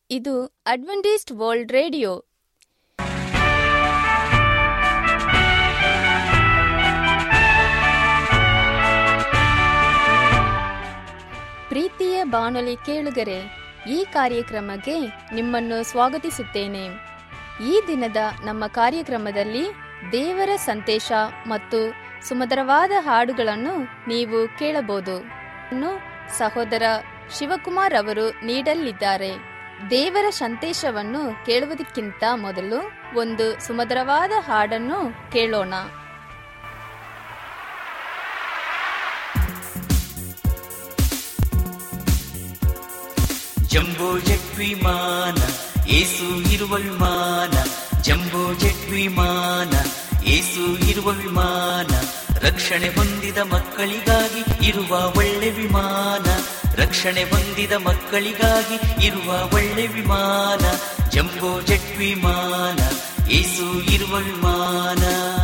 ಇದು Adventist world radio ಪ್ರೀತಿಯ ಬಾನುಲಿ ಕೇಳುಗರೆ ಈ ಕಾರ್ಯಕ್ರಮಕ್ಕೆ ನಿಮ್ಮನ್ನು ಸ್ವಾಗತಿಸುತ್ತೇನೆ ಈ ದಿನದ ನಮ್ಮ ಕಾರ್ಯಕ್ರಮದಲ್ಲಿ ದೇವರ ಸಂದೇಶ ಮತ್ತು ಸುಮಧುರವಾದ ಹಾಡುಗಳನ್ನು ನೀವು ಕೇಳಬಹುದು ಇನ್ನು ಸಹೋದರ ಶಿವಕುಮಾರ್ ಅವರು ನೀಡಲಿದ್ದಾರೆ ದೇವರ ಸಂದೇಶವನ್ನು ಕೇಳುವುದಕ್ಕಿಂತ ಮೊದಲು ಒಂದು ಸುಮಧುರವಾದ ಹಾಡನ್ನು ಕೇಳೋಣ ಜಂಬೋ ಜೆಟ್ ವಿಮಾನ ಏಸು ಇರುವ ವಿಮಾನ ಜಂಬೋ ಜೆಟ್ ವಿಮಾನ ಏಸು ಇರುವ ವಿಮಾನ ರಕ್ಷಣೆ ಹೊಂದಿದ ಮಕ್ಕಳಿಗಾಗಿ ಇರುವ ಒಳ್ಳೆ ವಿಮಾನ ರಕ್ಷಣೆ ಹೊಂದಿದ ಮಕ್ಕಳಿಗಾಗಿ ಇರುವ ಒಳ್ಳೆ ವಿಮಾನ ಜಂಬೋ ಜೆಟ್ ವಿಮಾನ ಏಸು ಇರುವ ವಿಮಾನ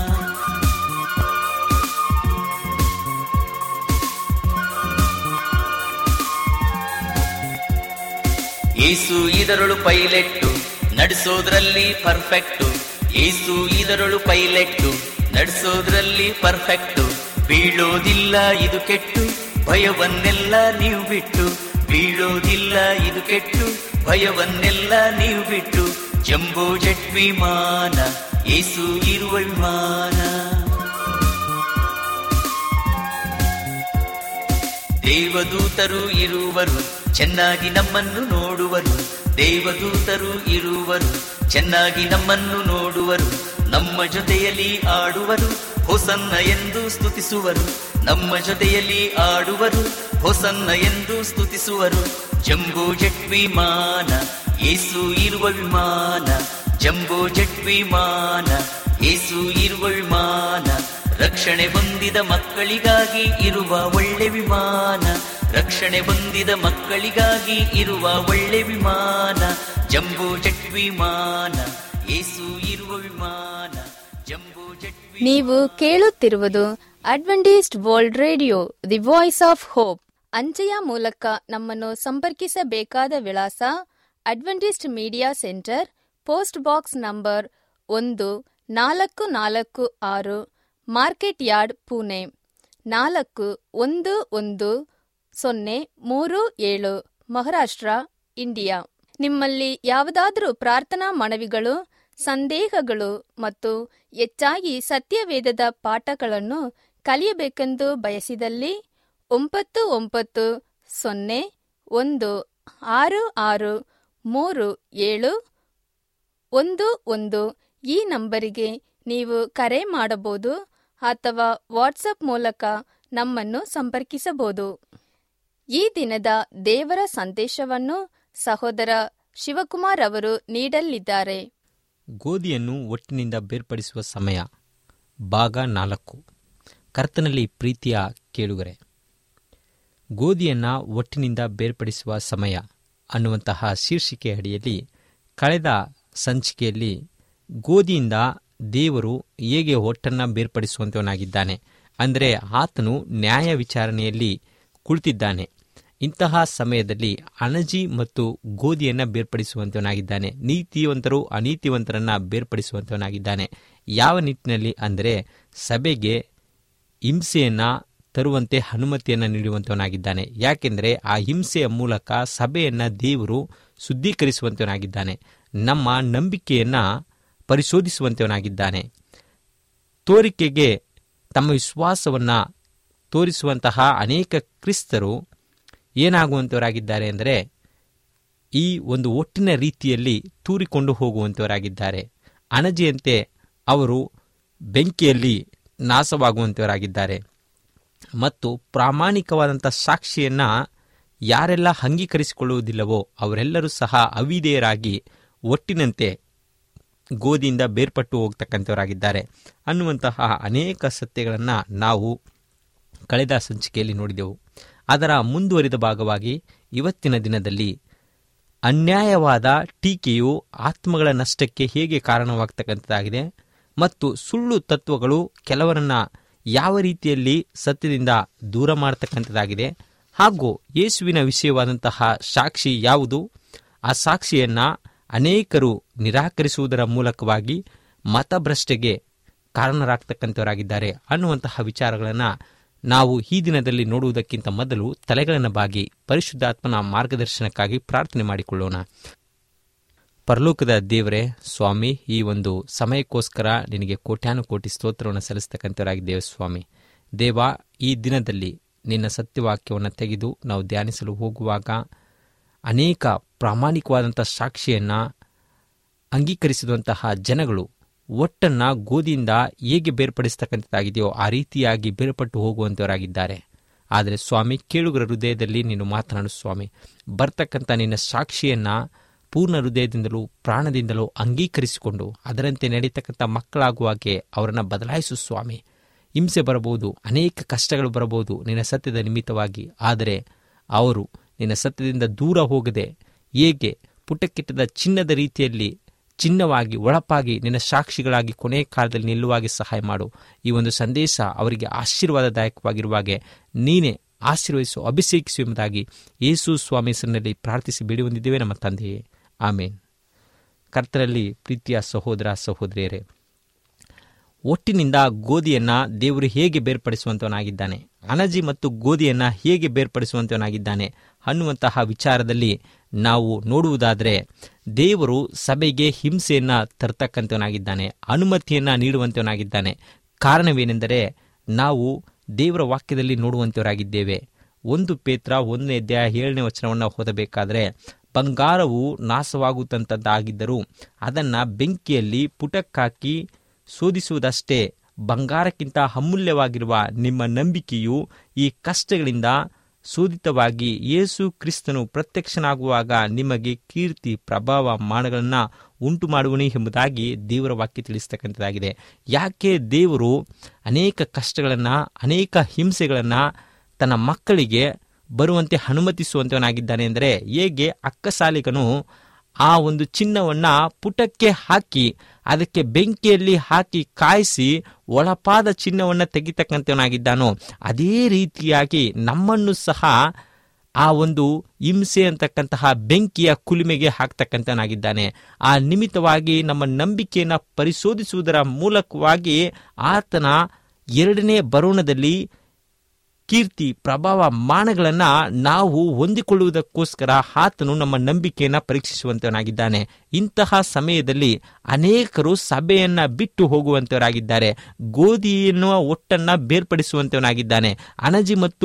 ಏಸು ಇದರೊಳು ಪೈಲೆಟ್ಟು ನಡೆಸೋದ್ರಲ್ಲಿ ಪರ್ಫೆಕ್ಟು ಏಸು ಇದರೊಳು ಪೈಲೆಟ್ಟು ನಡೆಸೋದ್ರಲ್ಲಿ ಪರ್ಫೆಕ್ಟು ಬೀಳೋದಿಲ್ಲ ಇದು ಕೆಟ್ಟು ಭಯವನ್ನೆಲ್ಲ ನೀವು ಬಿಟ್ಟು ಬೀಳೋದಿಲ್ಲ ಇದು ಕೆಟ್ಟು ಭಯವನ್ನೆಲ್ಲ ನೀವು ಬಿಟ್ಟು ಜಂಬೋ ಜೆಟ್ ವಿಮಾನ ಏಸು ಇರುವ ವಿಮಾನ ದೇವದೂತರು ಇರುವರು ಚೆನ್ನಾಗಿ ನಮ್ಮನ್ನು ನೋಡುವರು ದೇವದೂತರು ಇರುವರು ಚೆನ್ನಾಗಿ ನಮ್ಮನ್ನು ನೋಡುವರು ನಮ್ಮ ಜೊತೆಯಲ್ಲಿ ಆಡುವರು ಹೊಸನ್ನ ಎಂದು ಸ್ತುತಿಸುವರು ನಮ್ಮ ಜೊತೆಯಲ್ಲಿ ಆಡುವರು ಹೊಸನ್ನ ಎಂದು ಸ್ತುತಿಸುವರು ಜಂಬೋ ಜೆಟ್ ವಿಮಾನ ಏಸು ಇರುವ ವಿಮಾನ ಜಂಬೋ ಜೆಟ್ ವಿಮಾನ ಏಸು ಇರುವ ವಿಮಾನ ರಕ್ಷಣೆ ಹೊಂದಿದ ಮಕ್ಕಳಿಗಾಗಿ ಇರುವ ಒಳ್ಳೆ ವಿಮಾನ ರಕ್ಷಣೆ ಹೊಂದಿದ ಮಕ್ಕಳಿಗಾಗಿ ಇರುವ ಒಳ್ಳೆ ವಿಮಾನ ಜಂಬೋ ಜೆಟ್ ವಿಮಾನ ಏಸು ಇರುವ ವಿಮಾನ ಜಂಬೋ ಜೆಟ್ ವಿ- ನೀವು ಕೇಳುತ್ತಿರುವುದು Adventist world radio the voice of hope ಅಂಚೆಯ ಮೂಲಕ ನಮ್ಮನ್ನು ಸಂಪರ್ಕಿಸಬೇಕಾದ ವಿಳಾಸ Adventist media centre post box number ಒಂದು ನಾಲ್ಕು ನಾಲ್ಕು ಆರು ಮಾರ್ಕೆಟ್ ಯಾರ್ಡ್ ಪುಣೆ ನಾಲ್ಕು ಒಂದು ಒಂದು ಸೊನ್ನೆ ಮೂರು ಏಳು ಮಹಾರಾಷ್ಟ್ರ ಇಂಡಿಯಾ ನಿಮ್ಮಲ್ಲಿ ಯಾವುದಾದರೂ ಪ್ರಾರ್ಥನಾ ಮನವಿಗಳು ಸಂದೇಹಗಳು ಮತ್ತು ಹೆಚ್ಚಾಗಿ ಸತ್ಯವೇದದ ಪಾಠಗಳನ್ನು ಕಲಿಯಬೇಕೆಂದು ಬಯಸಿದಲ್ಲಿ ಒಂಬತ್ತು ಒಂಬತ್ತು ಸೊನ್ನೆ ಒಂದು ಆರು ಆರು ಮೂರು ಏಳು ಒಂದು ಒಂದು ಈ ನಂಬರಿಗೆ ನೀವು ಕರೆ ಮಾಡಬಹುದು ಅಥವಾ ವಾಟ್ಸಪ್ ಮೂಲಕ ನಮ್ಮನ್ನು ಸಂಪರ್ಕಿಸಬಹುದು ಈ ದಿನದ ದೇವರ ಸಂದೇಶವನ್ನು ಸಹೋದರ ಶಿವಕುಮಾರ್ ಅವರು ನೀಡಲಿದ್ದಾರೆ ಗೋಧಿಯನ್ನು ಒಟ್ಟಿನಿಂದ ಬೇರ್ಪಡಿಸುವ ಸಮಯ ಭಾಗ ನಾಲ್ಕು ಕರ್ತನಲ್ಲಿ ಪ್ರೀತಿಯ ಕೇಳುಗರೆ ಗೋಧಿಯನ್ನು ಒಟ್ಟಿನಿಂದ ಬೇರ್ಪಡಿಸುವ ಸಮಯ ಅನ್ನುವಂತಹ ಶೀರ್ಷಿಕೆ ಅಡಿಯಲ್ಲಿ ಕಳೆದ ಸಂಚಿಕೆಯಲ್ಲಿ ಗೋಧಿಯಿಂದ ದೇವರು ಹೇಗೆ ಒಟ್ಟನ್ನು ಬೇರ್ಪಡಿಸುವಂತವನಾಗಿದ್ದಾನೆ ಅಂದರೆ ಆತನು ನ್ಯಾಯ ವಿಚಾರಣೆಯಲ್ಲಿ ಕುಳಿತಿದ್ದಾನೆ ಇಂತಹ ಸಮಯದಲ್ಲಿ ಅಣಜಿ ಮತ್ತು ಗೋಧಿಯನ್ನು ಬೇರ್ಪಡಿಸುವಂತವನಾಗಿದ್ದಾನೆ ನೀತಿವಂತರು ಅನೀತಿವಂತರನ್ನ ಬೇರ್ಪಡಿಸುವಂತವನಾಗಿದ್ದಾನೆ ಯಾವ ನಿಟ್ಟಿನಲ್ಲಿ ಅಂದರೆ ಸಭೆಗೆ ಹಿಂಸೆಯನ್ನ ತರುವಂತೆ ಅನುಮತಿಯನ್ನು ನೀಡುವಂತವನಾಗಿದ್ದಾನೆ ಯಾಕೆಂದರೆ ಆ ಹಿಂಸೆಯ ಮೂಲಕ ಸಭೆಯನ್ನ ದೇವರು ಶುದ್ಧೀಕರಿಸುವಂತವನಾಗಿದ್ದಾನೆ ನಮ್ಮ ನಂಬಿಕೆಯನ್ನ ಪರಿಶೋಧಿಸುವಂತವನಾಗಿದ್ದಾನೆ ತೋರಿಕೆಗೆ ತಮ್ಮ ವಿಶ್ವಾಸವನ್ನ ತೋರಿಸುವಂತಹ ಅನೇಕ ಕ್ರಿಸ್ತರು ಏನಾಗುವಂತವರಾಗಿದ್ದಾರೆ ಅಂದರೆ ಈ ಒಂದು ಒಟ್ಟಿನ ರೀತಿಯಲ್ಲಿ ತೂರಿಕೊಂಡು ಹೋಗುವಂತವರಾಗಿದ್ದಾರೆ ಅಣಜಿಯಂತೆ ಅವರು ಬೆಂಕಿಯಲ್ಲಿ ನಾಶವಾಗುವಂತವರಾಗಿದ್ದಾರೆ ಮತ್ತು ಪ್ರಾಮಾಣಿಕವಾದಂಥ ಸಾಕ್ಷಿಯನ್ನ ಯಾರೆಲ್ಲ ಅಂಗೀಕರಿಸಿಕೊಳ್ಳುವುದಿಲ್ಲವೋ ಅವರೆಲ್ಲರೂ ಸಹ ಅವಿಧೇಯರಾಗಿ ಒಟ್ಟಿನಂತೆ ಗೋಧಿಯಿಂದ ಬೇರ್ಪಟ್ಟು ಹೋಗ್ತಕ್ಕಂಥವರಾಗಿದ್ದಾರೆ ಅನ್ನುವಂತಹ ಅನೇಕ ಸತ್ಯಗಳನ್ನು ನಾವು ಕಳೆದ ಸಂಚಿಕೆಯಲ್ಲಿ ನೋಡಿದೆವು ಅದರ ಮುಂದುವರಿದ ಭಾಗವಾಗಿ ಇವತ್ತಿನ ದಿನದಲ್ಲಿ ಅನ್ಯಾಯವಾದ ಟೀಕೆಯು ಆತ್ಮಗಳ ನಷ್ಟಕ್ಕೆ ಹೇಗೆ ಕಾರಣವಾಗ್ತಕ್ಕಂಥದ್ದಾಗಿದೆ ಮತ್ತು ಸುಳ್ಳು ತತ್ವಗಳು ಕೆಲವರನ್ನ ಯಾವ ರೀತಿಯಲ್ಲಿ ಸತ್ಯದಿಂದ ದೂರ ಮಾಡತಕ್ಕಂಥದ್ದಾಗಿದೆ ಹಾಗೂ ಯೇಸುವಿನ ವಿಷಯವಾದಂತಹ ಸಾಕ್ಷಿ ಯಾವುದು ಆ ಸಾಕ್ಷಿಯನ್ನ ಅನೇಕರು ನಿರಾಕರಿಸುವುದರ ಮೂಲಕವಾಗಿ ಮತಭ್ರಷ್ಟೆಗೆ ಕಾರಣರಾಗ್ತಕ್ಕಂಥವರಾಗಿದ್ದಾರೆ ಅನ್ನುವಂತಹ ವಿಚಾರಗಳನ್ನು ನಾವು ಈ ದಿನದಲ್ಲಿ ನೋಡುವುದಕ್ಕಿಂತ ಮೊದಲು ತಲೆಗಳನ್ನು ಬಾಗಿ ಪರಿಶುದ್ಧಾತ್ಮನ ಮಾರ್ಗದರ್ಶನಕ್ಕಾಗಿ ಪ್ರಾರ್ಥನೆ ಮಾಡಿಕೊಳ್ಳೋಣ ಪರಲೋಕದ ದೇವರೇ ಸ್ವಾಮಿ ಈ ಒಂದು ಸಮಯಕ್ಕೋಸ್ಕರ ನಿನಗೆ ಕೋಟ್ಯಾನುಕೋಟಿ ಸ್ತೋತ್ರವನ್ನು ಸಲ್ಲಿಸ್ತಕ್ಕಂಥವರಾಗಿದ್ದೇವೆ ಸ್ವಾಮಿ ದೇವ ಈ ದಿನದಲ್ಲಿ ನಿನ್ನ ಸತ್ಯವಾಕ್ಯವನ್ನು ತೆಗೆದು ನಾವು ಧ್ಯಾನಿಸಲು ಹೋಗುವಾಗ ಅನೇಕ ಪ್ರಾಮಾಣಿಕವಾದಂಥ ಸಾಕ್ಷಿಯನ್ನು ಅಂಗೀಕರಿಸಿದಂತಹ ಜನಗಳು ಒಟ್ಟನ್ನು ಗೋಧಿಯಿಂದ ಹೇಗೆ ಬೇರ್ಪಡಿಸ್ತಕ್ಕಂಥದ್ದಾಗಿದೆಯೋ ಆ ರೀತಿಯಾಗಿ ಬೇರ್ಪಟ್ಟು ಹೋಗುವಂಥವರಾಗಿದ್ದಾರೆ ಆದರೆ ಸ್ವಾಮಿ ಕೇಳುಗರ ಹೃದಯದಲ್ಲಿ ನೀನು ಮಾತನಾಡು ಸ್ವಾಮಿ ಬರ್ತಕ್ಕಂಥ ನಿನ್ನ ಸಾಕ್ಷಿಯನ್ನು ಪೂರ್ಣ ಹೃದಯದಿಂದಲೂ ಪ್ರಾಣದಿಂದಲೂ ಅಂಗೀಕರಿಸಿಕೊಂಡು ಅದರಂತೆ ನಡೀತಕ್ಕಂಥ ಮಕ್ಕಳಾಗುವಾಗೆ ಅವರನ್ನು ಬದಲಾಯಿಸು ಸ್ವಾಮಿ ಹಿಂಸೆ ಬರಬಹುದು ಅನೇಕ ಕಷ್ಟಗಳು ಬರಬಹುದು ನಿನ್ನ ಸತ್ಯದ ನಿಮಿತ್ತವಾಗಿ ಆದರೆ ಅವರು ನಿನ್ನ ಸತ್ಯದಿಂದ ದೂರ ಹೋಗದೆ ಹೇಗೆ ಪುಟಕ್ಕಿಟ್ಟದ ಚಿನ್ನದ ರೀತಿಯಲ್ಲಿ ಚಿನ್ನವಾಗಿ ಒಳಪಾಗಿ ನಿನ್ನ ಸಾಕ್ಷಿಗಳಾಗಿ ಕೊನೆಯ ಕಾಲದಲ್ಲಿ ನಿಲ್ಲುವಾಗೆ ಸಹಾಯ ಮಾಡು ಈ ಒಂದು ಸಂದೇಶ ಅವರಿಗೆ ಆಶೀರ್ವಾದದಾಯಕವಾಗಿರುವಾಗೆ ನೀನೇ ಆಶೀರ್ವದಿಸು ಅಭಿಷೇಕಿಸು ಎಂಬುದಾಗಿ ಯೇಸು ಸ್ವಾಮಿ ಹೆಸರಿನಲ್ಲಿ ಪ್ರಾರ್ಥಿಸಿ ಬೇಡಿ ಹೊಂದಿದ್ದೇವೆ ನಮ್ಮ ತಂದೆಯೇ ಆಮೇನ್ ಕರ್ತರಲ್ಲಿ ಪ್ರೀತಿಯ ಸಹೋದರ ಸಹೋದರಿಯರೇ ಒಟ್ಟಿನಿಂದ ಗೋಧಿಯನ್ನ ದೇವರು ಹೇಗೆ ಬೇರ್ಪಡಿಸುವಂತವನಾಗಿದ್ದಾನೆ ಅನಜಿ ಮತ್ತು ಗೋಧಿಯನ್ನ ಹೇಗೆ ಬೇರ್ಪಡಿಸುವಂತವನಾಗಿದ್ದಾನೆ ಅನ್ನುವಂತಹ ವಿಚಾರದಲ್ಲಿ ನಾವು ನೋಡುವುದಾದರೆ ದೇವರು ಸಭೆಗೆ ಹಿಂಸೆಯನ್ನ ತರ್ತಕ್ಕಂಥವನಾಗಿದ್ದಾನೆ ಅನುಮತಿಯನ್ನ ನೀಡುವಂತವನಾಗಿದ್ದಾನೆ ಕಾರಣವೇನೆಂದರೆ ನಾವು ದೇವರ ವಾಕ್ಯದಲ್ಲಿ ನೋಡುವಂತವರಾಗಿದ್ದೇವೆ ಒಂದು ಪೇತ್ರ ಒಂದನೇ ಅಧ್ಯಾಯ ಏಳನೇ ವಚನವನ್ನು ಓದಬೇಕಾದ್ರೆ ಬಂಗಾರವು ನಾಶವಾಗುತ್ತಂತದ್ದಾಗಿದ್ದರೂ ಅದನ್ನು ಬೆಂಕಿಯಲ್ಲಿ ಪುಟಕ್ಕಾಕಿ ಶೋಧಿಸುವುದಷ್ಟೇ ಬಂಗಾರಕ್ಕಿಂತ ಅಮೂಲ್ಯವಾಗಿರುವ ನಿಮ್ಮ ನಂಬಿಕೆಯು ಈ ಕಷ್ಟಗಳಿಂದ ಶೋಧಿತವಾಗಿ ಯೇಸು ಕ್ರಿಸ್ತನು ಪ್ರತ್ಯಕ್ಷನಾಗುವಾಗ ನಿಮಗೆ ಕೀರ್ತಿ ಪ್ರಭಾವ ಮಾನಗಳನ್ನು ಉಂಟು ಮಾಡುವನಿ ಎಂಬುದಾಗಿ ದೇವರ ವಾಕ್ಯ ತಿಳಿಸ್ತಕ್ಕಂಥದ್ದಾಗಿದೆ ಯಾಕೆ ದೇವರು ಅನೇಕ ಕಷ್ಟಗಳನ್ನು ಅನೇಕ ಹಿಂಸೆಗಳನ್ನು ತನ್ನ ಮಕ್ಕಳಿಗೆ ಬರುವಂತೆ ಅನುಮತಿಸುವಂತವನಾಗಿದ್ದಾನೆ ಅಂದರೆ ಹೇಗೆ ಅಕ್ಕಸಾಲಿಗನು ಆ ಒಂದು ಚಿನ್ನವನ್ನ ಪುಟಕ್ಕೆ ಹಾಕಿ ಅದಕ್ಕೆ ಬೆಂಕಿಯಲ್ಲಿ ಹಾಕಿ ಕಾಯಿಸಿ ಒಳಪಾದ ಚಿನ್ನವನ್ನು ತೆಗಿತಕ್ಕಂಥವನಾಗಿದ್ದಾನೋ ಅದೇ ರೀತಿಯಾಗಿ ನಮ್ಮನ್ನು ಸಹ ಆ ಒಂದು ಹಿಂಸೆ ಅಂತಕ್ಕಂತಹ ಬೆಂಕಿಯ ಕುಲಿಮೆಗೆ ಹಾಕ್ತಕ್ಕಂಥನಾಗಿದ್ದಾನೆ ಆ ನಿಮಿತ್ತವಾಗಿ ನಮ್ಮ ನಂಬಿಕೆಯನ್ನು ಪರಿಶೋಧಿಸುವುದರ ಮೂಲಕವಾಗಿ ಆತನ ಎರಡನೇ ಬರೋಣದಲ್ಲಿ ಕೀರ್ತಿ ಪ್ರಭಾವ ಮಾನಗಳನ್ನು ನಾವು ಹೊಂದಿಕೊಳ್ಳುವುದಕ್ಕೋಸ್ಕರ ಆತನು ನಮ್ಮ ನಂಬಿಕೆಯನ್ನು ಪರೀಕ್ಷಿಸುವಂತವನಾಗಿದ್ದಾನೆ ಇಂತಹ ಸಮಯದಲ್ಲಿ ಅನೇಕರು ಸಭೆಯನ್ನ ಬಿಟ್ಟು ಹೋಗುವಂತವರಾಗಿದ್ದಾರೆ ಗೋಧಿ ಎನ್ನುವ ಒಟ್ಟನ್ನ ಬೇರ್ಪಡಿಸುವಂತವನಾಗಿದ್ದಾನೆ ಅನಜಿ ಮತ್ತು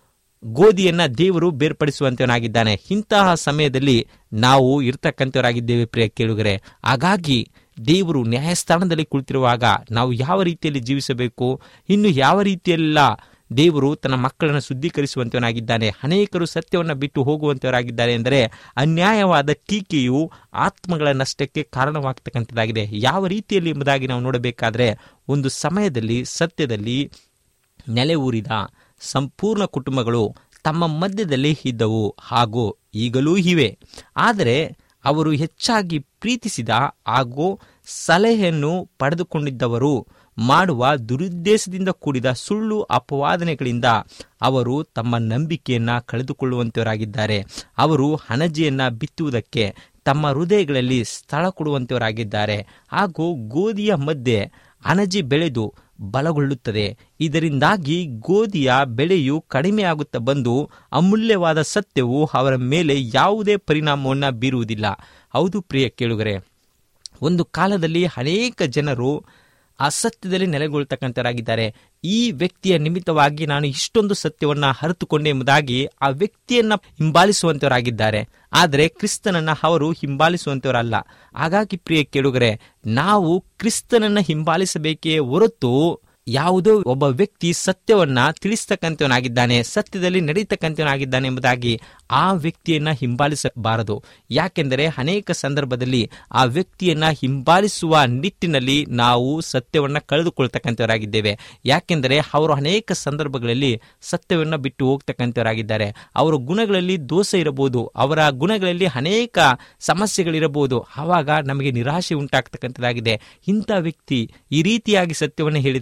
ಗೋಧಿಯನ್ನ ದೇವರು ಬೇರ್ಪಡಿಸುವಂತವನಾಗಿದ್ದಾನೆ ಇಂತಹ ಸಮಯದಲ್ಲಿ ನಾವು ಇರ್ತಕ್ಕಂಥವರಾಗಿದ್ದೇವೆ ಪ್ರಿಯ ಕೇಳುಗರೆ ಹಾಗಾಗಿ ದೇವರು ನ್ಯಾಯಸ್ಥಾನದಲ್ಲಿ ಕುಳಿತಿರುವಾಗ ನಾವು ಯಾವ ರೀತಿಯಲ್ಲಿ ಜೀವಿಸಬೇಕು ಇನ್ನು ಯಾವ ರೀತಿಯೆಲ್ಲ ದೇವರು ತನ್ನ ಮಕ್ಕಳನ್ನು ಶುದ್ಧೀಕರಿಸುವಂತವನಾಗಿದ್ದಾನೆ ಅನೇಕರು ಸತ್ಯವನ್ನು ಬಿಟ್ಟು ಹೋಗುವಂತವರಾಗಿದ್ದಾರೆ ಎಂದರೆ ಅನ್ಯಾಯವಾದ ಟೀಕೆಯು ಆತ್ಮಗಳ ನಷ್ಟಕ್ಕೆ ಕಾರಣವಾಗ್ತಕ್ಕಂಥದ್ದಾಗಿದೆ ಯಾವ ರೀತಿಯಲ್ಲಿ ಎಂಬುದಾಗಿ ನಾವು ನೋಡಬೇಕಾದ್ರೆ ಒಂದು ಸಮಯದಲ್ಲಿ ಸತ್ಯದಲ್ಲಿ ನೆಲೆ ಊರಿದ ಸಂಪೂರ್ಣ ಕುಟುಂಬಗಳು ತಮ್ಮ ಮಧ್ಯದಲ್ಲಿ ಇದ್ದವು ಹಾಗೂ ಈಗಲೂ ಇವೆ ಆದರೆ ಅವರು ಹೆಚ್ಚಾಗಿ ಪ್ರೀತಿಸಿದ ಹಾಗೂ ಸಲಹೆಯನ್ನು ಪಡೆದುಕೊಂಡಿದ್ದವರು ಮಾಡುವ ದುರುದ್ದೇಶದಿಂದ ಕೂಡಿದ ಸುಳ್ಳು ಅಪವಾದನೆಗಳಿಂದ ಅವರು ತಮ್ಮ ನಂಬಿಕೆಯನ್ನ ಕಳೆದುಕೊಳ್ಳುವಂತವರಾಗಿದ್ದಾರೆ ಅವರು ಹಣಜಿಯನ್ನ ಬಿತ್ತುವುದಕ್ಕೆ ತಮ್ಮ ಹೃದಯಗಳಲ್ಲಿ ಸ್ಥಳ ಕೊಡುವಂತವರಾಗಿದ್ದಾರೆ ಹಾಗೂ ಗೋಧಿಯ ಮಧ್ಯೆ ಅಣಜಿ ಬೆಳೆದು ಬಲಗೊಳ್ಳುತ್ತದೆ ಇದರಿಂದಾಗಿ ಗೋಧಿಯ ಬೆಳೆಯು ಕಡಿಮೆಯಾಗುತ್ತಾ ಬಂದು ಅಮೂಲ್ಯವಾದ ಸತ್ಯವು ಅವರ ಮೇಲೆ ಯಾವುದೇ ಪರಿಣಾಮವನ್ನು ಬೀರುವುದಿಲ್ಲ ಹೌದು ಪ್ರಿಯ ಕೇಳುಗರೆ ಒಂದು ಕಾಲದಲ್ಲಿ ಅನೇಕ ಜನರು ಅಸತ್ಯದಲ್ಲಿ ನೆಲೆಗೊಳ್ತಕ್ಕಂಥವರಾಗಿದ್ದಾರೆ ಈ ವ್ಯಕ್ತಿಯ ನಿಮಿತ್ತವಾಗಿ ನಾನು ಇಷ್ಟೊಂದು ಸತ್ಯವನ್ನ ಅರಿತುಕೊಂಡೆ ಎಂಬುದಾಗಿ ಆ ವ್ಯಕ್ತಿಯನ್ನ ಹಿಂಬಾಲಿಸುವಂತವರಾಗಿದ್ದಾರೆ ಆದರೆ ಕ್ರಿಸ್ತನನ್ನ ಅವರು ಹಿಂಬಾಲಿಸುವಂತವರಲ್ಲ ಹಾಗಾಗಿ ಪ್ರಿಯ ಕೇಳುಗರೆ ನಾವು ಕ್ರಿಸ್ತನನ್ನ ಹಿಂಬಾಲಿಸಬೇಕೇ ಹೊರತು ಯಾವುದೋ ಒಬ್ಬ ವ್ಯಕ್ತಿ ಸತ್ಯವನ್ನ ತಿಳಿಸ್ತಕ್ಕಂಥವನಾಗಿದ್ದಾನೆ ಸತ್ಯದಲ್ಲಿ ನಡೀತಕ್ಕಂಥವನಾಗಿದ್ದಾನೆ ಎಂಬುದಾಗಿ ಆ ವ್ಯಕ್ತಿಯನ್ನ ಹಿಂಬಾಲಿಸಬಾರದು ಯಾಕೆಂದರೆ ಅನೇಕ ಸಂದರ್ಭದಲ್ಲಿ ಆ ವ್ಯಕ್ತಿಯನ್ನ ಹಿಂಬಾಲಿಸುವ ನಿಟ್ಟಿನಲ್ಲಿ ನಾವು ಸತ್ಯವನ್ನ ಕಳೆದುಕೊಳ್ತಕ್ಕಂಥವರಾಗಿದ್ದೇವೆ ಯಾಕೆಂದರೆ ಅವರು ಅನೇಕ ಸಂದರ್ಭಗಳಲ್ಲಿ ಸತ್ಯವನ್ನ ಬಿಟ್ಟು ಹೋಗ್ತಕ್ಕಂಥವರಾಗಿದ್ದಾರೆ ಅವರ ಗುಣಗಳಲ್ಲಿ ದೋಷ ಇರಬಹುದು ಅವರ ಗುಣಗಳಲ್ಲಿ ಅನೇಕ ಸಮಸ್ಯೆಗಳಿರಬಹುದು ಆವಾಗ ನಮಗೆ ನಿರಾಶೆ ಉಂಟಾಗ್ತಕ್ಕಂಥದ್ದಾಗಿದೆ ಇಂಥ ವ್ಯಕ್ತಿ ಈ ರೀತಿಯಾಗಿ ಸತ್ಯವನ್ನು ಹೇಳಿದನು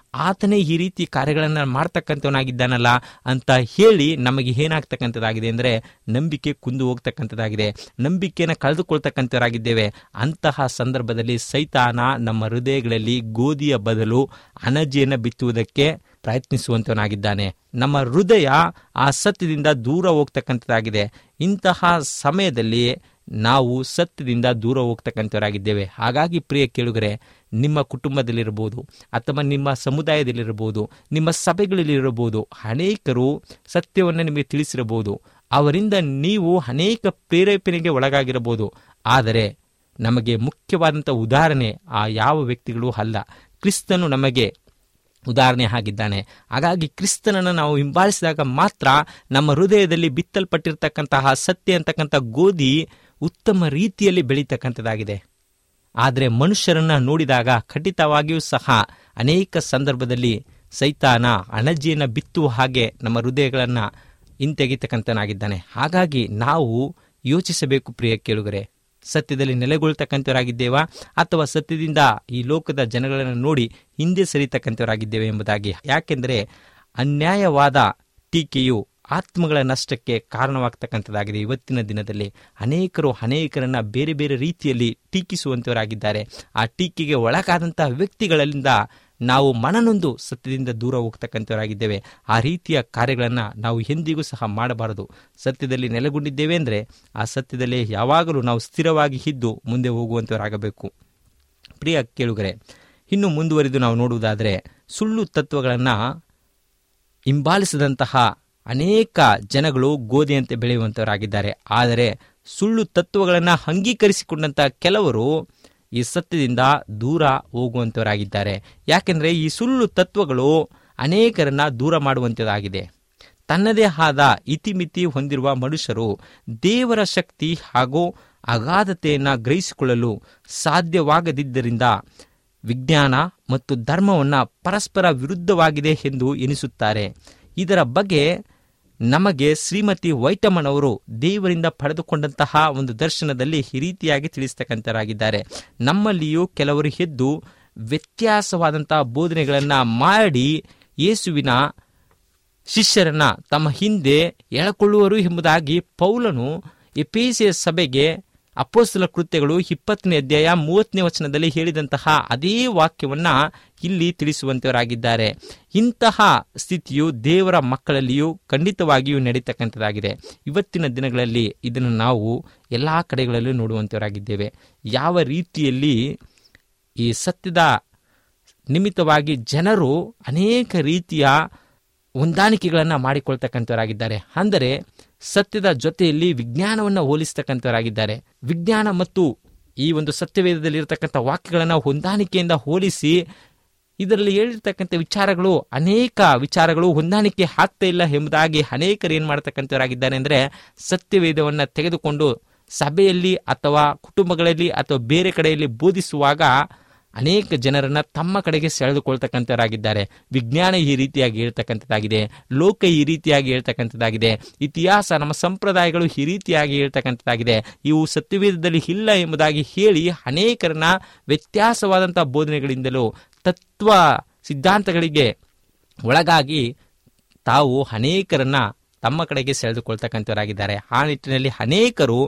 ಆತನೇ ಈ ರೀತಿ ಕಾರ್ಯಗಳನ್ನು ಮಾಡ್ತಕ್ಕಂಥವನಾಗಿದ್ದಾನಲ್ಲ ಅಂತ ಹೇಳಿ ನಮಗೆ ಏನಾಗ್ತಕ್ಕಂಥದ್ದಾಗಿದೆ ಅಂದರೆ ನಂಬಿಕೆ ಕುಂದು ಹೋಗ್ತಕ್ಕಂಥದ್ದಾಗಿದೆ ನಂಬಿಕೆಯನ್ನು ಕಳೆದುಕೊಳ್ತಕ್ಕಂಥವರಾಗಿದ್ದೇವೆ ಅಂತಹ ಸಂದರ್ಭದಲ್ಲಿ ಸೈತಾನ ನಮ್ಮ ಹೃದಯಗಳಲ್ಲಿ ಗೋಧಿಯ ಬದಲು ಅನಜಿಯನ್ನು ಬಿತ್ತುವುದಕ್ಕೆ ಪ್ರಯತ್ನಿಸುವಂತವನಾಗಿದ್ದಾನೆ ನಮ್ಮ ಹೃದಯ ಆ ಸತ್ಯದಿಂದ ದೂರ ಹೋಗ್ತಕ್ಕಂಥದ್ದಾಗಿದೆ ಇಂತಹ ಸಮಯದಲ್ಲಿ ನಾವು ಸತ್ಯದಿಂದ ದೂರ ಹೋಗ್ತಕ್ಕಂಥವರಾಗಿದ್ದೇವೆ ಹಾಗಾಗಿ ಪ್ರಿಯ ಕೇಳುಗರೆ ನಿಮ್ಮ ಕುಟುಂಬದಲ್ಲಿರಬಹುದು ಅಥವಾ ನಿಮ್ಮ ಸಮುದಾಯದಲ್ಲಿರಬಹುದು ನಿಮ್ಮ ಸಭೆಗಳಲ್ಲಿರಬಹುದು ಅನೇಕರು ಸತ್ಯವನ್ನು ನಿಮಗೆ ತಿಳಿಸಿರಬಹುದು ಅವರಿಂದ ನೀವು ಅನೇಕ ಪ್ರೇರೇಪಣೆಗೆ ಒಳಗಾಗಿರಬಹುದು ಆದರೆ ನಮಗೆ ಮುಖ್ಯವಾದಂಥ ಉದಾಹರಣೆ ಆ ಯಾವ ವ್ಯಕ್ತಿಗಳು ಅಲ್ಲ ಕ್ರಿಸ್ತನು ನಮಗೆ ಉದಾಹರಣೆ ಆಗಿದ್ದಾನೆ ಹಾಗಾಗಿ ಕ್ರಿಸ್ತನನ್ನು ನಾವು ಹಿಂಬಾಲಿಸಿದಾಗ ಮಾತ್ರ ನಮ್ಮ ಹೃದಯದಲ್ಲಿ ಬಿತ್ತಲ್ಪಟ್ಟಿರ್ತಕ್ಕಂತಹ ಸತ್ಯ ಅಂತಕ್ಕಂಥ ಗೋಧಿ ಉತ್ತಮ ರೀತಿಯಲ್ಲಿ ಬೆಳೀತಕ್ಕಂಥದ್ದಾಗಿದೆ ಆದರೆ ಮನುಷ್ಯರನ್ನ ನೋಡಿದಾಗ ಖಂಡಿತವಾಗಿಯೂ ಸಹ ಅನೇಕ ಸಂದರ್ಭದಲ್ಲಿ ಸೈತಾನ ಅಣಜಿಯನ್ನು ಬಿತ್ತುವ ಹಾಗೆ ನಮ್ಮ ಹೃದಯಗಳನ್ನು ಹಿಂತೆಗಿತಕ್ಕಂಥನಾಗಿದ್ದಾನೆ ಹಾಗಾಗಿ ನಾವು ಯೋಚಿಸಬೇಕು ಪ್ರಿಯ ಕೇಳುಗರೆ ಸತ್ಯದಲ್ಲಿ ನೆಲೆಗೊಳ್ತಕ್ಕಂಥವರಾಗಿದ್ದೇವಾ ಅಥವಾ ಸತ್ಯದಿಂದ ಈ ಲೋಕದ ಜನಗಳನ್ನು ನೋಡಿ ಹಿಂದೆ ಸರಿತಕ್ಕಂಥವರಾಗಿದ್ದೇವೆ ಎಂಬುದಾಗಿ ಯಾಕೆಂದರೆ ಅನ್ಯಾಯವಾದ ಟೀಕೆಯು ಆತ್ಮಗಳ ನಷ್ಟಕ್ಕೆ ಕಾರಣವಾಗ್ತಕ್ಕಂಥದ್ದಾಗಿದೆ ಇವತ್ತಿನ ದಿನದಲ್ಲಿ ಅನೇಕರು ಅನೇಕರನ್ನ ಬೇರೆ ಬೇರೆ ರೀತಿಯಲ್ಲಿ ಟೀಕಿಸುವಂತವರಾಗಿದ್ದಾರೆ ಆ ಟೀಕೆಗೆ ಒಳಗಾದಂತಹ ವ್ಯಕ್ತಿಗಳಿಂದ ನಾವು ಮನನೊಂದು ಸತ್ಯದಿಂದ ದೂರ ಹೋಗ್ತಕ್ಕಂಥವರಾಗಿದ್ದೇವೆ ಆ ರೀತಿಯ ಕಾರ್ಯಗಳನ್ನು ನಾವು ಎಂದಿಗೂ ಸಹ ಮಾಡಬಾರದು ಸತ್ಯದಲ್ಲಿ ನೆಲೆಗೊಂಡಿದ್ದೇವೆ ಅಂದರೆ ಆ ಸತ್ಯದಲ್ಲಿ ಯಾವಾಗಲೂ ನಾವು ಸ್ಥಿರವಾಗಿ ಇದ್ದು ಮುಂದೆ ಹೋಗುವಂಥವರಾಗಬೇಕು ಪ್ರಿಯ ಕೇಳುಗರೆ ಇನ್ನು ಮುಂದುವರಿದು ನಾವು ನೋಡುವುದಾದರೆ ಸುಳ್ಳು ತತ್ವಗಳನ್ನು ಹಿಂಬಾಲಿಸಿದಂತಹ ಅನೇಕ ಜನಗಳು ಗೋಧಿಯಂತೆ ಬೆಳೆಯುವಂಥವರಾಗಿದ್ದಾರೆ ಆದರೆ ಸುಳ್ಳು ತತ್ವಗಳನ್ನು ಅಂಗೀಕರಿಸಿಕೊಂಡಂತಹ ಕೆಲವರು ಈ ಸತ್ಯದಿಂದ ದೂರ ಹೋಗುವಂಥವರಾಗಿದ್ದಾರೆ ಯಾಕೆಂದರೆ ಈ ಸುಳ್ಳು ತತ್ವಗಳು ಅನೇಕರನ್ನ ದೂರ ಮಾಡುವಂಥದ್ದಾಗಿದೆ ತನ್ನದೇ ಆದ ಇತಿಮಿತಿ ಹೊಂದಿರುವ ಮನುಷ್ಯರು ದೇವರ ಶಕ್ತಿ ಹಾಗೂ ಅಗಾಧತೆಯನ್ನು ಗ್ರಹಿಸಿಕೊಳ್ಳಲು ಸಾಧ್ಯವಾಗದಿದ್ದರಿಂದ ವಿಜ್ಞಾನ ಮತ್ತು ಧರ್ಮವನ್ನು ಪರಸ್ಪರ ವಿರುದ್ಧವಾಗಿದೆ ಎಂದು ಎನಿಸುತ್ತಾರೆ ಇದರ ಬಗ್ಗೆ ನಮಗೆ ಶ್ರೀಮತಿ ವೈಟಮನ್ ಅವರು ದೇವರಿಂದ ಪಡೆದುಕೊಂಡಂತಹ ಒಂದು ದರ್ಶನದಲ್ಲಿ ಈ ರೀತಿಯಾಗಿ ತಿಳಿಸ್ತಕ್ಕಂಥರಾಗಿದ್ದಾರೆ ನಮ್ಮಲ್ಲಿಯೂ ಕೆಲವರು ಎದ್ದು ವ್ಯತ್ಯಾಸವಾದಂತಹ ಬೋಧನೆಗಳನ್ನು ಮಾಡಿ ಯೇಸುವಿನ ಶಿಷ್ಯರನ್ನ ತಮ್ಮ ಹಿಂದೆ ಎಳಕೊಳ್ಳುವರು ಎಂಬುದಾಗಿ ಪೌಲನು ಎಪೇಸಿಯ ಸಭೆಗೆ ಅಪೋಸ್ತಲ ಕೃತ್ಯಗಳು ಇಪ್ಪತ್ತನೇ ಅಧ್ಯಾಯ ಮೂವತ್ತನೇ ವಚನದಲ್ಲಿ ಹೇಳಿದಂತಹ ಅದೇ ವಾಕ್ಯವನ್ನ ಇಲ್ಲಿ ತಿಳಿಸುವಂತವರಾಗಿದ್ದಾರೆ ಇಂತಹ ಸ್ಥಿತಿಯು ದೇವರ ಮಕ್ಕಳಲ್ಲಿಯೂ ಖಂಡಿತವಾಗಿಯೂ ನಡೀತಕ್ಕಂಥದ್ದಾಗಿದೆ ಇವತ್ತಿನ ದಿನಗಳಲ್ಲಿ ಇದನ್ನು ನಾವು ಎಲ್ಲ ಕಡೆಗಳಲ್ಲೂ ನೋಡುವಂತವರಾಗಿದ್ದೇವೆ ಯಾವ ರೀತಿಯಲ್ಲಿ ಈ ಸತ್ಯದ ನಿಮಿತ್ತವಾಗಿ ಜನರು ಅನೇಕ ರೀತಿಯ ಹೊಂದಾಣಿಕೆಗಳನ್ನು ಮಾಡಿಕೊಳ್ತಕ್ಕಂಥವರಾಗಿದ್ದಾರೆ ಅಂದರೆ ಸತ್ಯದ ಜೊತೆಯಲ್ಲಿ ವಿಜ್ಞಾನವನ್ನು ಹೋಲಿಸ್ತಕ್ಕಂಥವರಾಗಿದ್ದಾರೆ ವಿಜ್ಞಾನ ಮತ್ತು ಈ ಒಂದು ಸತ್ಯವೇದದಲ್ಲಿ ಇರತಕ್ಕಂಥ ವಾಕ್ಯಗಳನ್ನು ಹೊಂದಾಣಿಕೆಯಿಂದ ಹೋಲಿಸಿ ಇದರಲ್ಲಿ ಹೇಳಿರ್ತಕ್ಕಂಥ ವಿಚಾರಗಳು ಅನೇಕ ವಿಚಾರಗಳು ಹೊಂದಾಣಿಕೆ ಆಗ್ತಾ ಇಲ್ಲ ಎಂಬುದಾಗಿ ಅನೇಕರು ಏನು ಮಾಡ್ತಕ್ಕಂಥವರಾಗಿದ್ದಾರೆ ಅಂದರೆ ಸತ್ಯವೇದವನ್ನು ತೆಗೆದುಕೊಂಡು ಸಭೆಯಲ್ಲಿ ಅಥವಾ ಕುಟುಂಬಗಳಲ್ಲಿ ಅಥವಾ ಬೇರೆ ಕಡೆಯಲ್ಲಿ ಬೋಧಿಸುವಾಗ ಅನೇಕ ಜನರನ್ನ ತಮ್ಮ ಕಡೆಗೆ ಸೆಳೆದುಕೊಳ್ತಕ್ಕಂಥವರಾಗಿದ್ದಾರೆ ವಿಜ್ಞಾನ ಈ ರೀತಿಯಾಗಿ ಹೇಳ್ತಕ್ಕಂಥದ್ದಾಗಿದೆ ಲೋಕ ಈ ರೀತಿಯಾಗಿ ಹೇಳ್ತಕ್ಕಂಥದ್ದಾಗಿದೆ ಇತಿಹಾಸ ನಮ್ಮ ಸಂಪ್ರದಾಯಗಳು ಈ ರೀತಿಯಾಗಿ ಹೇಳ್ತಕ್ಕಂಥದ್ದಾಗಿದೆ ಇವು ಸತ್ಯವೇದದಲ್ಲಿ ಇಲ್ಲ ಎಂಬುದಾಗಿ ಹೇಳಿ ಅನೇಕರನ್ನ ವ್ಯತ್ಯಾಸವಾದಂಥ ಬೋಧನೆಗಳಿಂದಲೂ ತತ್ವ ಸಿದ್ಧಾಂತಗಳಿಗೆ ಒಳಗಾಗಿ ತಾವು ಅನೇಕರನ್ನ ತಮ್ಮ ಕಡೆಗೆ ಸೆಳೆದುಕೊಳ್ತಕ್ಕಂಥವರಾಗಿದ್ದಾರೆ ಆ ನಿಟ್ಟಿನಲ್ಲಿ ಅನೇಕರು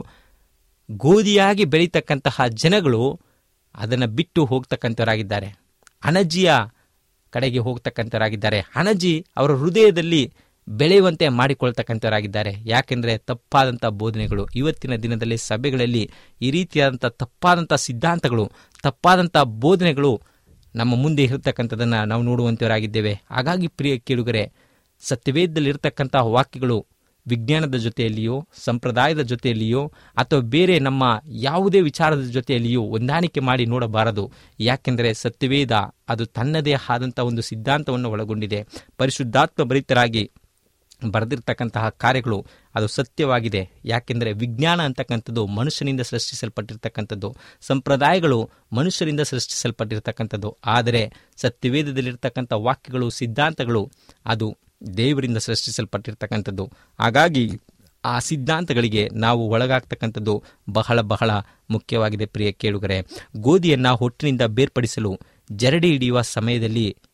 ಗೋಧಿಯಾಗಿ ಬೆಳೀತಕ್ಕಂತಹ ಜನಗಳು ಅದನ್ನು ಬಿಟ್ಟು ಹೋಗ್ತಕ್ಕಂಥವರಾಗಿದ್ದಾರೆ ಅಣಜಿಯ ಕಡೆಗೆ ಹೋಗ್ತಕ್ಕಂಥವರಾಗಿದ್ದಾರೆ ಅಣಜಿ ಅವರ ಹೃದಯದಲ್ಲಿ ಬೆಳೆಯುವಂತೆ ಮಾಡಿಕೊಳ್ತಕ್ಕಂಥವರಾಗಿದ್ದಾರೆ ಯಾಕೆಂದರೆ ತಪ್ಪಾದಂಥ ಬೋಧನೆಗಳು ಇವತ್ತಿನ ದಿನದಲ್ಲಿ ಸಭೆಗಳಲ್ಲಿ ಈ ರೀತಿಯಾದಂಥ ತಪ್ಪಾದಂಥ ಸಿದ್ಧಾಂತಗಳು ತಪ್ಪಾದಂಥ ಬೋಧನೆಗಳು ನಮ್ಮ ಮುಂದೆ ಇರತಕ್ಕಂಥದ್ದನ್ನು ನಾವು ನೋಡುವಂಥವರಾಗಿದ್ದೇವೆ ಹಾಗಾಗಿ ಪ್ರಿಯ ಕೇಳುಗರೆ ಸತ್ಯವೇದದಲ್ಲಿರ್ತಕ್ಕಂಥ ವಾಕ್ಯಗಳು ವಿಜ್ಞಾನದ ಜೊತೆಯಲ್ಲಿಯೋ ಸಂಪ್ರದಾಯದ ಜೊತೆಯಲ್ಲಿಯೋ ಅಥವಾ ಬೇರೆ ನಮ್ಮ ಯಾವುದೇ ವಿಚಾರದ ಜೊತೆಯಲ್ಲಿಯೋ ಹೊಂದಾಣಿಕೆ ಮಾಡಿ ನೋಡಬಾರದು ಯಾಕೆಂದರೆ ಸತ್ಯವೇದ ಅದು ತನ್ನದೇ ಆದಂಥ ಒಂದು ಸಿದ್ಧಾಂತವನ್ನು ಒಳಗೊಂಡಿದೆ ಪರಿಶುದ್ಧಾತ್ಮ ಭರಿತರಾಗಿ ಬರೆದಿರ್ತಕ್ಕಂತಹ ಕಾರ್ಯಗಳು ಅದು ಸತ್ಯವಾಗಿದೆ ಯಾಕೆಂದರೆ ವಿಜ್ಞಾನ ಅಂತಕ್ಕಂಥದ್ದು ಮನುಷ್ಯನಿಂದ ಸೃಷ್ಟಿಸಲ್ಪಟ್ಟಿರ್ತಕ್ಕಂಥದ್ದು ಸಂಪ್ರದಾಯಗಳು ಮನುಷ್ಯರಿಂದ ಸೃಷ್ಟಿಸಲ್ಪಟ್ಟಿರ್ತಕ್ಕಂಥದ್ದು ಆದರೆ ಸತ್ಯವೇದದಲ್ಲಿರ್ತಕ್ಕಂಥ ವಾಕ್ಯಗಳು ಸಿದ್ಧಾಂತಗಳು ಅದು ದೇವರಿಂದ ಸೃಷ್ಟಿಸಲ್ಪಟ್ಟಿರ್ತಕ್ಕಂಥದ್ದು ಹಾಗಾಗಿ ಆ ಸಿದ್ಧಾಂತಗಳಿಗೆ ನಾವು ಒಳಗಾಗ್ತಕ್ಕಂಥದ್ದು ಬಹಳ ಬಹಳ ಮುಖ್ಯವಾಗಿದೆ ಪ್ರಿಯ ಕೇಳುಗರೆ ಗೋಧಿಯನ್ನು ಹೊಟ್ಟಿನಿಂದ ಬೇರ್ಪಡಿಸಲು ಜರಡಿ ಹಿಡಿಯುವ ಸಮಯದಲ್ಲಿ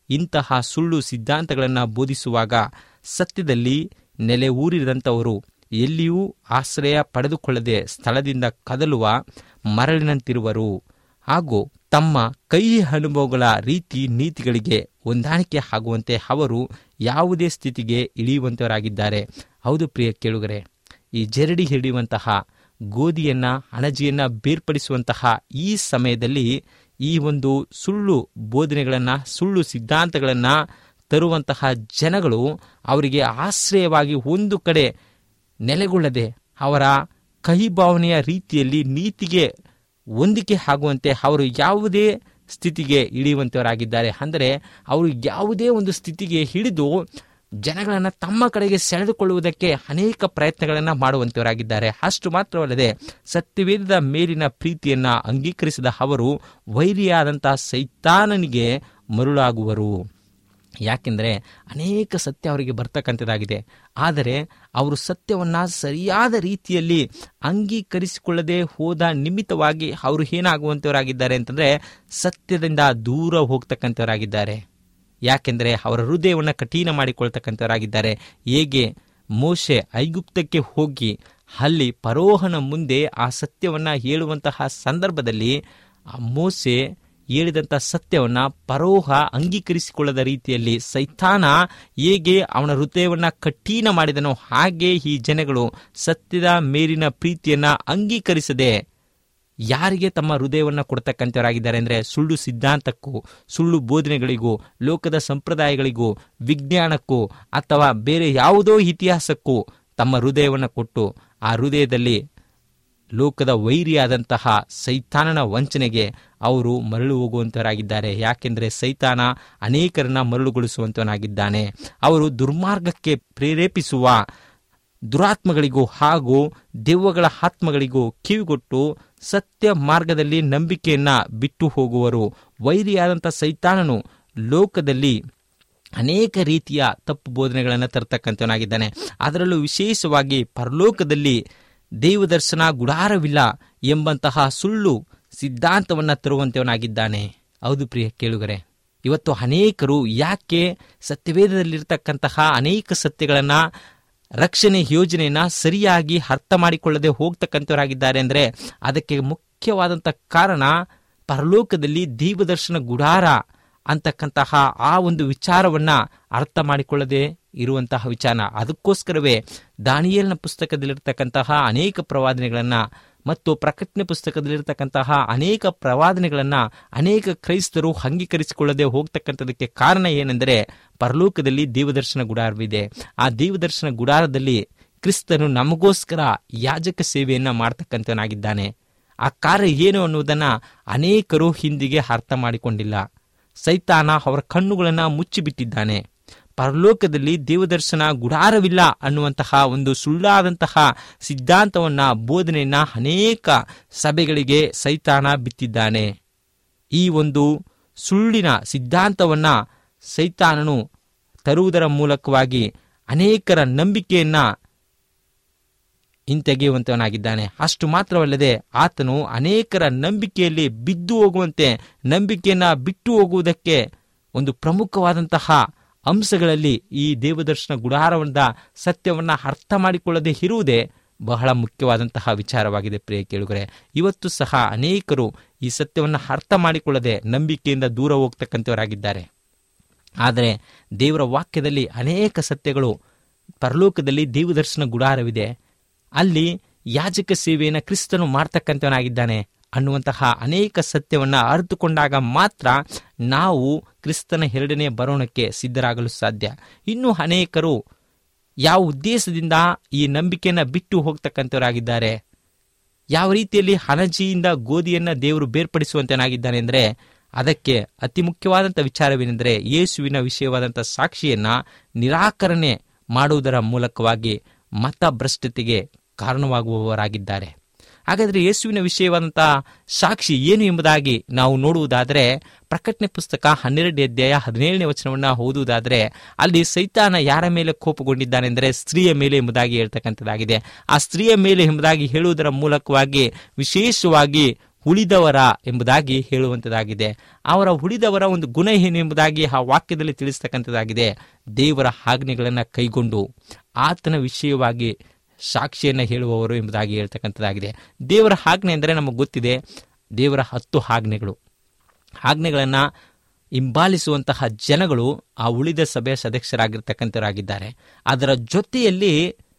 ಇಂತಹ ಸುಳ್ಳು ಸಿದ್ಧಾಂತಗಳನ್ನು ಬೋಧಿಸುವಾಗ ಸತ್ಯದಲ್ಲಿ ನೆಲೆ ಊರಿದಂಥವರು ಎಲ್ಲಿಯೂ ಆಶ್ರಯ ಪಡೆದುಕೊಳ್ಳದೆ ಸ್ಥಳದಿಂದ ಕದಲುವ ಮರಳಿನಂತಿರುವರು ಹಾಗೂ ತಮ್ಮ ಕೈ ಅನುಭವಗಳ ರೀತಿ ನೀತಿಗಳಿಗೆ ಹೊಂದಾಣಿಕೆ ಆಗುವಂತೆ ಅವರು ಯಾವುದೇ ಸ್ಥಿತಿಗೆ ಇಳಿಯುವಂತವರಾಗಿದ್ದಾರೆ ಹೌದು ಪ್ರಿಯ ಕೇಳುಗರೆ ಈ ಜರಡಿ ಹಿಡಿಯುವಂತಹ ಗೋಧಿಯನ್ನ ಅಣಜಿಯನ್ನ ಬೇರ್ಪಡಿಸುವಂತಹ ಈ ಸಮಯದಲ್ಲಿ ಈ ಒಂದು ಸುಳ್ಳು ಬೋಧನೆಗಳನ್ನು ಸುಳ್ಳು ಸಿದ್ಧಾಂತಗಳನ್ನು ತರುವಂತಹ ಜನಗಳು ಅವರಿಗೆ ಆಶ್ರಯವಾಗಿ ಒಂದು ಕಡೆ ನೆಲೆಗೊಳ್ಳದೆ ಅವರ ಕಹಿಭಾವನೆಯ ರೀತಿಯಲ್ಲಿ ನೀತಿಗೆ ಹೊಂದಿಕೆ ಆಗುವಂತೆ ಅವರು ಯಾವುದೇ ಸ್ಥಿತಿಗೆ ಇಳಿಯುವಂತವರಾಗಿದ್ದಾರೆ ಅಂದರೆ ಅವರು ಯಾವುದೇ ಒಂದು ಸ್ಥಿತಿಗೆ ಹಿಡಿದು ಜನಗಳನ್ನು ತಮ್ಮ ಕಡೆಗೆ ಸೆಳೆದುಕೊಳ್ಳುವುದಕ್ಕೆ ಅನೇಕ ಪ್ರಯತ್ನಗಳನ್ನು ಮಾಡುವಂತವರಾಗಿದ್ದಾರೆ ಅಷ್ಟು ಮಾತ್ರವಲ್ಲದೆ ಸತ್ಯವೇದದ ಮೇಲಿನ ಪ್ರೀತಿಯನ್ನ ಅಂಗೀಕರಿಸಿದ ಅವರು ವೈರಿಯಾದಂತಹ ಸೈತಾನನಿಗೆ ಮರುಳಾಗುವರು ಯಾಕೆಂದರೆ ಅನೇಕ ಸತ್ಯ ಅವರಿಗೆ ಬರ್ತಕ್ಕಂಥದ್ದಾಗಿದೆ ಆದರೆ ಅವರು ಸತ್ಯವನ್ನು ಸರಿಯಾದ ರೀತಿಯಲ್ಲಿ ಅಂಗೀಕರಿಸಿಕೊಳ್ಳದೆ ಹೋದ ನಿಮಿತ್ತವಾಗಿ ಅವರು ಏನಾಗುವಂಥವರಾಗಿದ್ದಾರೆ ಅಂತಂದರೆ ಸತ್ಯದಿಂದ ದೂರ ಹೋಗ್ತಕ್ಕಂಥವರಾಗಿದ್ದಾರೆ ಯಾಕೆಂದರೆ ಅವರ ಹೃದಯವನ್ನು ಕಠಿಣ ಮಾಡಿಕೊಳ್ತಕ್ಕಂಥವರಾಗಿದ್ದಾರೆ ಹೇಗೆ ಮೋಶೆ ಐಗುಪ್ತಕ್ಕೆ ಹೋಗಿ ಅಲ್ಲಿ ಪರೋಹನ ಮುಂದೆ ಆ ಸತ್ಯವನ್ನು ಹೇಳುವಂತಹ ಸಂದರ್ಭದಲ್ಲಿ ಆ ಮೋಸೆ ಹೇಳಿದಂಥ ಸತ್ಯವನ್ನ ಪರೋಹ ಅಂಗೀಕರಿಸಿಕೊಳ್ಳದ ರೀತಿಯಲ್ಲಿ ಸೈತಾನ ಹೇಗೆ ಅವನ ಹೃದಯವನ್ನ ಕಠಿಣ ಮಾಡಿದನೋ ಹಾಗೆ ಈ ಜನಗಳು ಸತ್ಯದ ಮೇಲಿನ ಪ್ರೀತಿಯನ್ನ ಅಂಗೀಕರಿಸದೆ ಯಾರಿಗೆ ತಮ್ಮ ಹೃದಯವನ್ನು ಕೊಡ್ತಕ್ಕಂಥವರಾಗಿದ್ದಾರೆ ಅಂದರೆ ಸುಳ್ಳು ಸಿದ್ಧಾಂತಕ್ಕೂ ಸುಳ್ಳು ಬೋಧನೆಗಳಿಗೂ ಲೋಕದ ಸಂಪ್ರದಾಯಗಳಿಗೂ ವಿಜ್ಞಾನಕ್ಕೂ ಅಥವಾ ಬೇರೆ ಯಾವುದೋ ಇತಿಹಾಸಕ್ಕೂ ತಮ್ಮ ಹೃದಯವನ್ನು ಕೊಟ್ಟು ಆ ಹೃದಯದಲ್ಲಿ ಲೋಕದ ವೈರಿಯಾದಂತಹ ಸೈತಾನನ ವಂಚನೆಗೆ ಅವರು ಮರಳು ಹೋಗುವಂತವರಾಗಿದ್ದಾರೆ ಯಾಕೆಂದರೆ ಸೈತಾನ ಅನೇಕರನ್ನ ಮರಳುಗೊಳಿಸುವಂತವನಾಗಿದ್ದಾನೆ ಅವರು ದುರ್ಮಾರ್ಗಕ್ಕೆ ಪ್ರೇರೇಪಿಸುವ ದುರಾತ್ಮಗಳಿಗೂ ಹಾಗೂ ದೆವ್ವಗಳ ಆತ್ಮಗಳಿಗೂ ಕಿವಿಗೊಟ್ಟು ಸತ್ಯ ಮಾರ್ಗದಲ್ಲಿ ನಂಬಿಕೆಯನ್ನ ಬಿಟ್ಟು ಹೋಗುವರು ವೈರಿಯಾದಂಥ ಸೈತಾನನು ಲೋಕದಲ್ಲಿ ಅನೇಕ ರೀತಿಯ ತಪ್ಪು ಬೋಧನೆಗಳನ್ನು ತರ್ತಕ್ಕಂಥವನಾಗಿದ್ದಾನೆ ಅದರಲ್ಲೂ ವಿಶೇಷವಾಗಿ ಪರಲೋಕದಲ್ಲಿ ದೇವದರ್ಶನ ಗುಡಾರವಿಲ್ಲ ಎಂಬಂತಹ ಸುಳ್ಳು ಸಿದ್ಧಾಂತವನ್ನು ತರುವಂತವನಾಗಿದ್ದಾನೆ ಹೌದು ಪ್ರಿಯ ಕೇಳುಗರೆ ಇವತ್ತು ಅನೇಕರು ಯಾಕೆ ಸತ್ಯವೇದದಲ್ಲಿರ್ತಕ್ಕಂತಹ ಅನೇಕ ಸತ್ಯಗಳನ್ನು ರಕ್ಷಣೆ ಯೋಜನೆಯನ್ನ ಸರಿಯಾಗಿ ಅರ್ಥ ಮಾಡಿಕೊಳ್ಳದೆ ಹೋಗ್ತಕ್ಕಂಥವರಾಗಿದ್ದಾರೆ ಅಂದರೆ ಅದಕ್ಕೆ ಮುಖ್ಯವಾದಂಥ ಕಾರಣ ಪರಲೋಕದಲ್ಲಿ ದೇವದರ್ಶನ ಗುಡಾರ ಅಂತಕ್ಕಂತಹ ಆ ಒಂದು ವಿಚಾರವನ್ನ ಅರ್ಥ ಮಾಡಿಕೊಳ್ಳದೆ ಇರುವಂತಹ ವಿಚಾರ ಅದಕ್ಕೋಸ್ಕರವೇ ದಾನಿಯಲ್ನ ಪುಸ್ತಕದಲ್ಲಿರ್ತಕ್ಕಂತಹ ಅನೇಕ ಪ್ರವಾದನೆಗಳನ್ನ ಮತ್ತು ಪ್ರಕಟಣೆ ಪುಸ್ತಕದಲ್ಲಿರ್ತಕ್ಕಂತಹ ಅನೇಕ ಪ್ರವಾದನೆಗಳನ್ನ ಅನೇಕ ಕ್ರೈಸ್ತರು ಅಂಗೀಕರಿಸಿಕೊಳ್ಳದೆ ಹೋಗ್ತಕ್ಕಂಥದಕ್ಕೆ ಕಾರಣ ಏನೆಂದರೆ ಪರಲೋಕದಲ್ಲಿ ದೇವದರ್ಶನ ಗುಡಾರವಿದೆ ಆ ದೇವದರ್ಶನ ಗುಡಾರದಲ್ಲಿ ಕ್ರಿಸ್ತನು ನಮಗೋಸ್ಕರ ಯಾಜಕ ಸೇವೆಯನ್ನ ಮಾಡ್ತಕ್ಕಂಥವನಾಗಿದ್ದಾನೆ ಆ ಕಾರ್ಯ ಏನು ಅನ್ನುವುದನ್ನ ಅನೇಕರು ಹಿಂದಿಗೆ ಅರ್ಥ ಮಾಡಿಕೊಂಡಿಲ್ಲ ಸೈತಾನ ಅವರ ಕಣ್ಣುಗಳನ್ನು ಮುಚ್ಚಿಬಿಟ್ಟಿದ್ದಾನೆ ಪರಲೋಕದಲ್ಲಿ ದೇವದರ್ಶನ ಗುಡಾರವಿಲ್ಲ ಅನ್ನುವಂತಹ ಒಂದು ಸುಳ್ಳಾದಂತಹ ಸಿದ್ಧಾಂತವನ್ನ ಬೋಧನೆಯನ್ನ ಅನೇಕ ಸಭೆಗಳಿಗೆ ಸೈತಾನ ಬಿತ್ತಿದ್ದಾನೆ ಈ ಒಂದು ಸುಳ್ಳಿನ ಸಿದ್ಧಾಂತವನ್ನ ಸೈತಾನನು ತರುವುದರ ಮೂಲಕವಾಗಿ ಅನೇಕರ ನಂಬಿಕೆಯನ್ನ ಹಿಂತೆಗೆಯುವಂತವನಾಗಿದ್ದಾನೆ ಅಷ್ಟು ಮಾತ್ರವಲ್ಲದೆ ಆತನು ಅನೇಕರ ನಂಬಿಕೆಯಲ್ಲಿ ಬಿದ್ದು ಹೋಗುವಂತೆ ನಂಬಿಕೆಯನ್ನ ಬಿಟ್ಟು ಹೋಗುವುದಕ್ಕೆ ಒಂದು ಪ್ರಮುಖವಾದಂತಹ ಅಂಶಗಳಲ್ಲಿ ಈ ದೇವದರ್ಶನ ಗುಡಾರವನ್ನ ಸತ್ಯವನ್ನ ಅರ್ಥ ಮಾಡಿಕೊಳ್ಳದೆ ಇರುವುದೇ ಬಹಳ ಮುಖ್ಯವಾದಂತಹ ವಿಚಾರವಾಗಿದೆ ಪ್ರಿಯ ಕೇಳುಗರೆ ಇವತ್ತು ಸಹ ಅನೇಕರು ಈ ಸತ್ಯವನ್ನು ಅರ್ಥ ಮಾಡಿಕೊಳ್ಳದೆ ನಂಬಿಕೆಯಿಂದ ದೂರ ಹೋಗ್ತಕ್ಕಂಥವರಾಗಿದ್ದಾರೆ ಆದರೆ ದೇವರ ವಾಕ್ಯದಲ್ಲಿ ಅನೇಕ ಸತ್ಯಗಳು ಪರಲೋಕದಲ್ಲಿ ದೇವದರ್ಶನ ಗುಡಾರವಿದೆ ಅಲ್ಲಿ ಯಾಜಕ ಸೇವೆಯನ್ನು ಕ್ರಿಸ್ತನು ಮಾಡ್ತಕ್ಕಂಥವನಾಗಿದ್ದಾನೆ ಅನ್ನುವಂತಹ ಅನೇಕ ಸತ್ಯವನ್ನ ಅರಿತುಕೊಂಡಾಗ ಮಾತ್ರ ನಾವು ಕ್ರಿಸ್ತನ ಎರಡನೇ ಬರೋಣಕ್ಕೆ ಸಿದ್ಧರಾಗಲು ಸಾಧ್ಯ ಇನ್ನು ಅನೇಕರು ಯಾವ ಉದ್ದೇಶದಿಂದ ಈ ನಂಬಿಕೆಯನ್ನ ಬಿಟ್ಟು ಹೋಗ್ತಕ್ಕಂಥವರಾಗಿದ್ದಾರೆ ಯಾವ ರೀತಿಯಲ್ಲಿ ಹಣಜಿಯಿಂದ ಗೋಧಿಯನ್ನ ದೇವರು ಬೇರ್ಪಡಿಸುವಂತನಾಗಿದ್ದಾನೆ ಅಂದರೆ ಅದಕ್ಕೆ ಅತಿ ಮುಖ್ಯವಾದಂಥ ವಿಚಾರವೇನೆಂದರೆ ಯೇಸುವಿನ ವಿಷಯವಾದಂಥ ಸಾಕ್ಷಿಯನ್ನ ನಿರಾಕರಣೆ ಮಾಡುವುದರ ಮೂಲಕವಾಗಿ ಮತಭ್ರಷ್ಟತೆಗೆ ಕಾರಣವಾಗುವವರಾಗಿದ್ದಾರೆ ಹಾಗಾದರೆ ಯೇಸುವಿನ ವಿಷಯವಾದಂತಹ ಸಾಕ್ಷಿ ಏನು ಎಂಬುದಾಗಿ ನಾವು ನೋಡುವುದಾದರೆ ಪ್ರಕಟಣೆ ಪುಸ್ತಕ ಹನ್ನೆರಡು ಅಧ್ಯಾಯ ಹದಿನೇಳನೇ ವಚನವನ್ನು ಓದುವುದಾದರೆ ಅಲ್ಲಿ ಸೈತಾನ ಯಾರ ಮೇಲೆ ಕೋಪಗೊಂಡಿದ್ದಾನೆ ಎಂದರೆ ಸ್ತ್ರೀಯ ಮೇಲೆ ಎಂಬುದಾಗಿ ಹೇಳ್ತಕ್ಕಂಥದ್ದಾಗಿದೆ ಆ ಸ್ತ್ರೀಯ ಮೇಲೆ ಎಂಬುದಾಗಿ ಹೇಳುವುದರ ಮೂಲಕವಾಗಿ ವಿಶೇಷವಾಗಿ ಉಳಿದವರ ಎಂಬುದಾಗಿ ಹೇಳುವಂಥದ್ದಾಗಿದೆ ಅವರ ಉಳಿದವರ ಒಂದು ಗುಣ ಏನು ಎಂಬುದಾಗಿ ಆ ವಾಕ್ಯದಲ್ಲಿ ತಿಳಿಸ್ತಕ್ಕಂಥದ್ದಾಗಿದೆ ದೇವರ ಆಜ್ಞೆಗಳನ್ನು ಕೈಗೊಂಡು ಆತನ ವಿಷಯವಾಗಿ ಸಾಕ್ಷಿಯನ್ನು ಹೇಳುವವರು ಎಂಬುದಾಗಿ ಹೇಳ್ತಕ್ಕಂಥದ್ದಾಗಿದೆ ದೇವರ ಆಜ್ಞೆ ಎಂದರೆ ನಮಗೆ ಗೊತ್ತಿದೆ ದೇವರ ಹತ್ತು ಆಜ್ಞೆಗಳು ಆಜ್ಞೆಗಳನ್ನು ಹಿಂಬಾಲಿಸುವಂತಹ ಜನಗಳು ಆ ಉಳಿದ ಸಭೆಯ ಸದಸ್ಯರಾಗಿರ್ತಕ್ಕಂಥವರಾಗಿದ್ದಾರೆ ಅದರ ಜೊತೆಯಲ್ಲಿ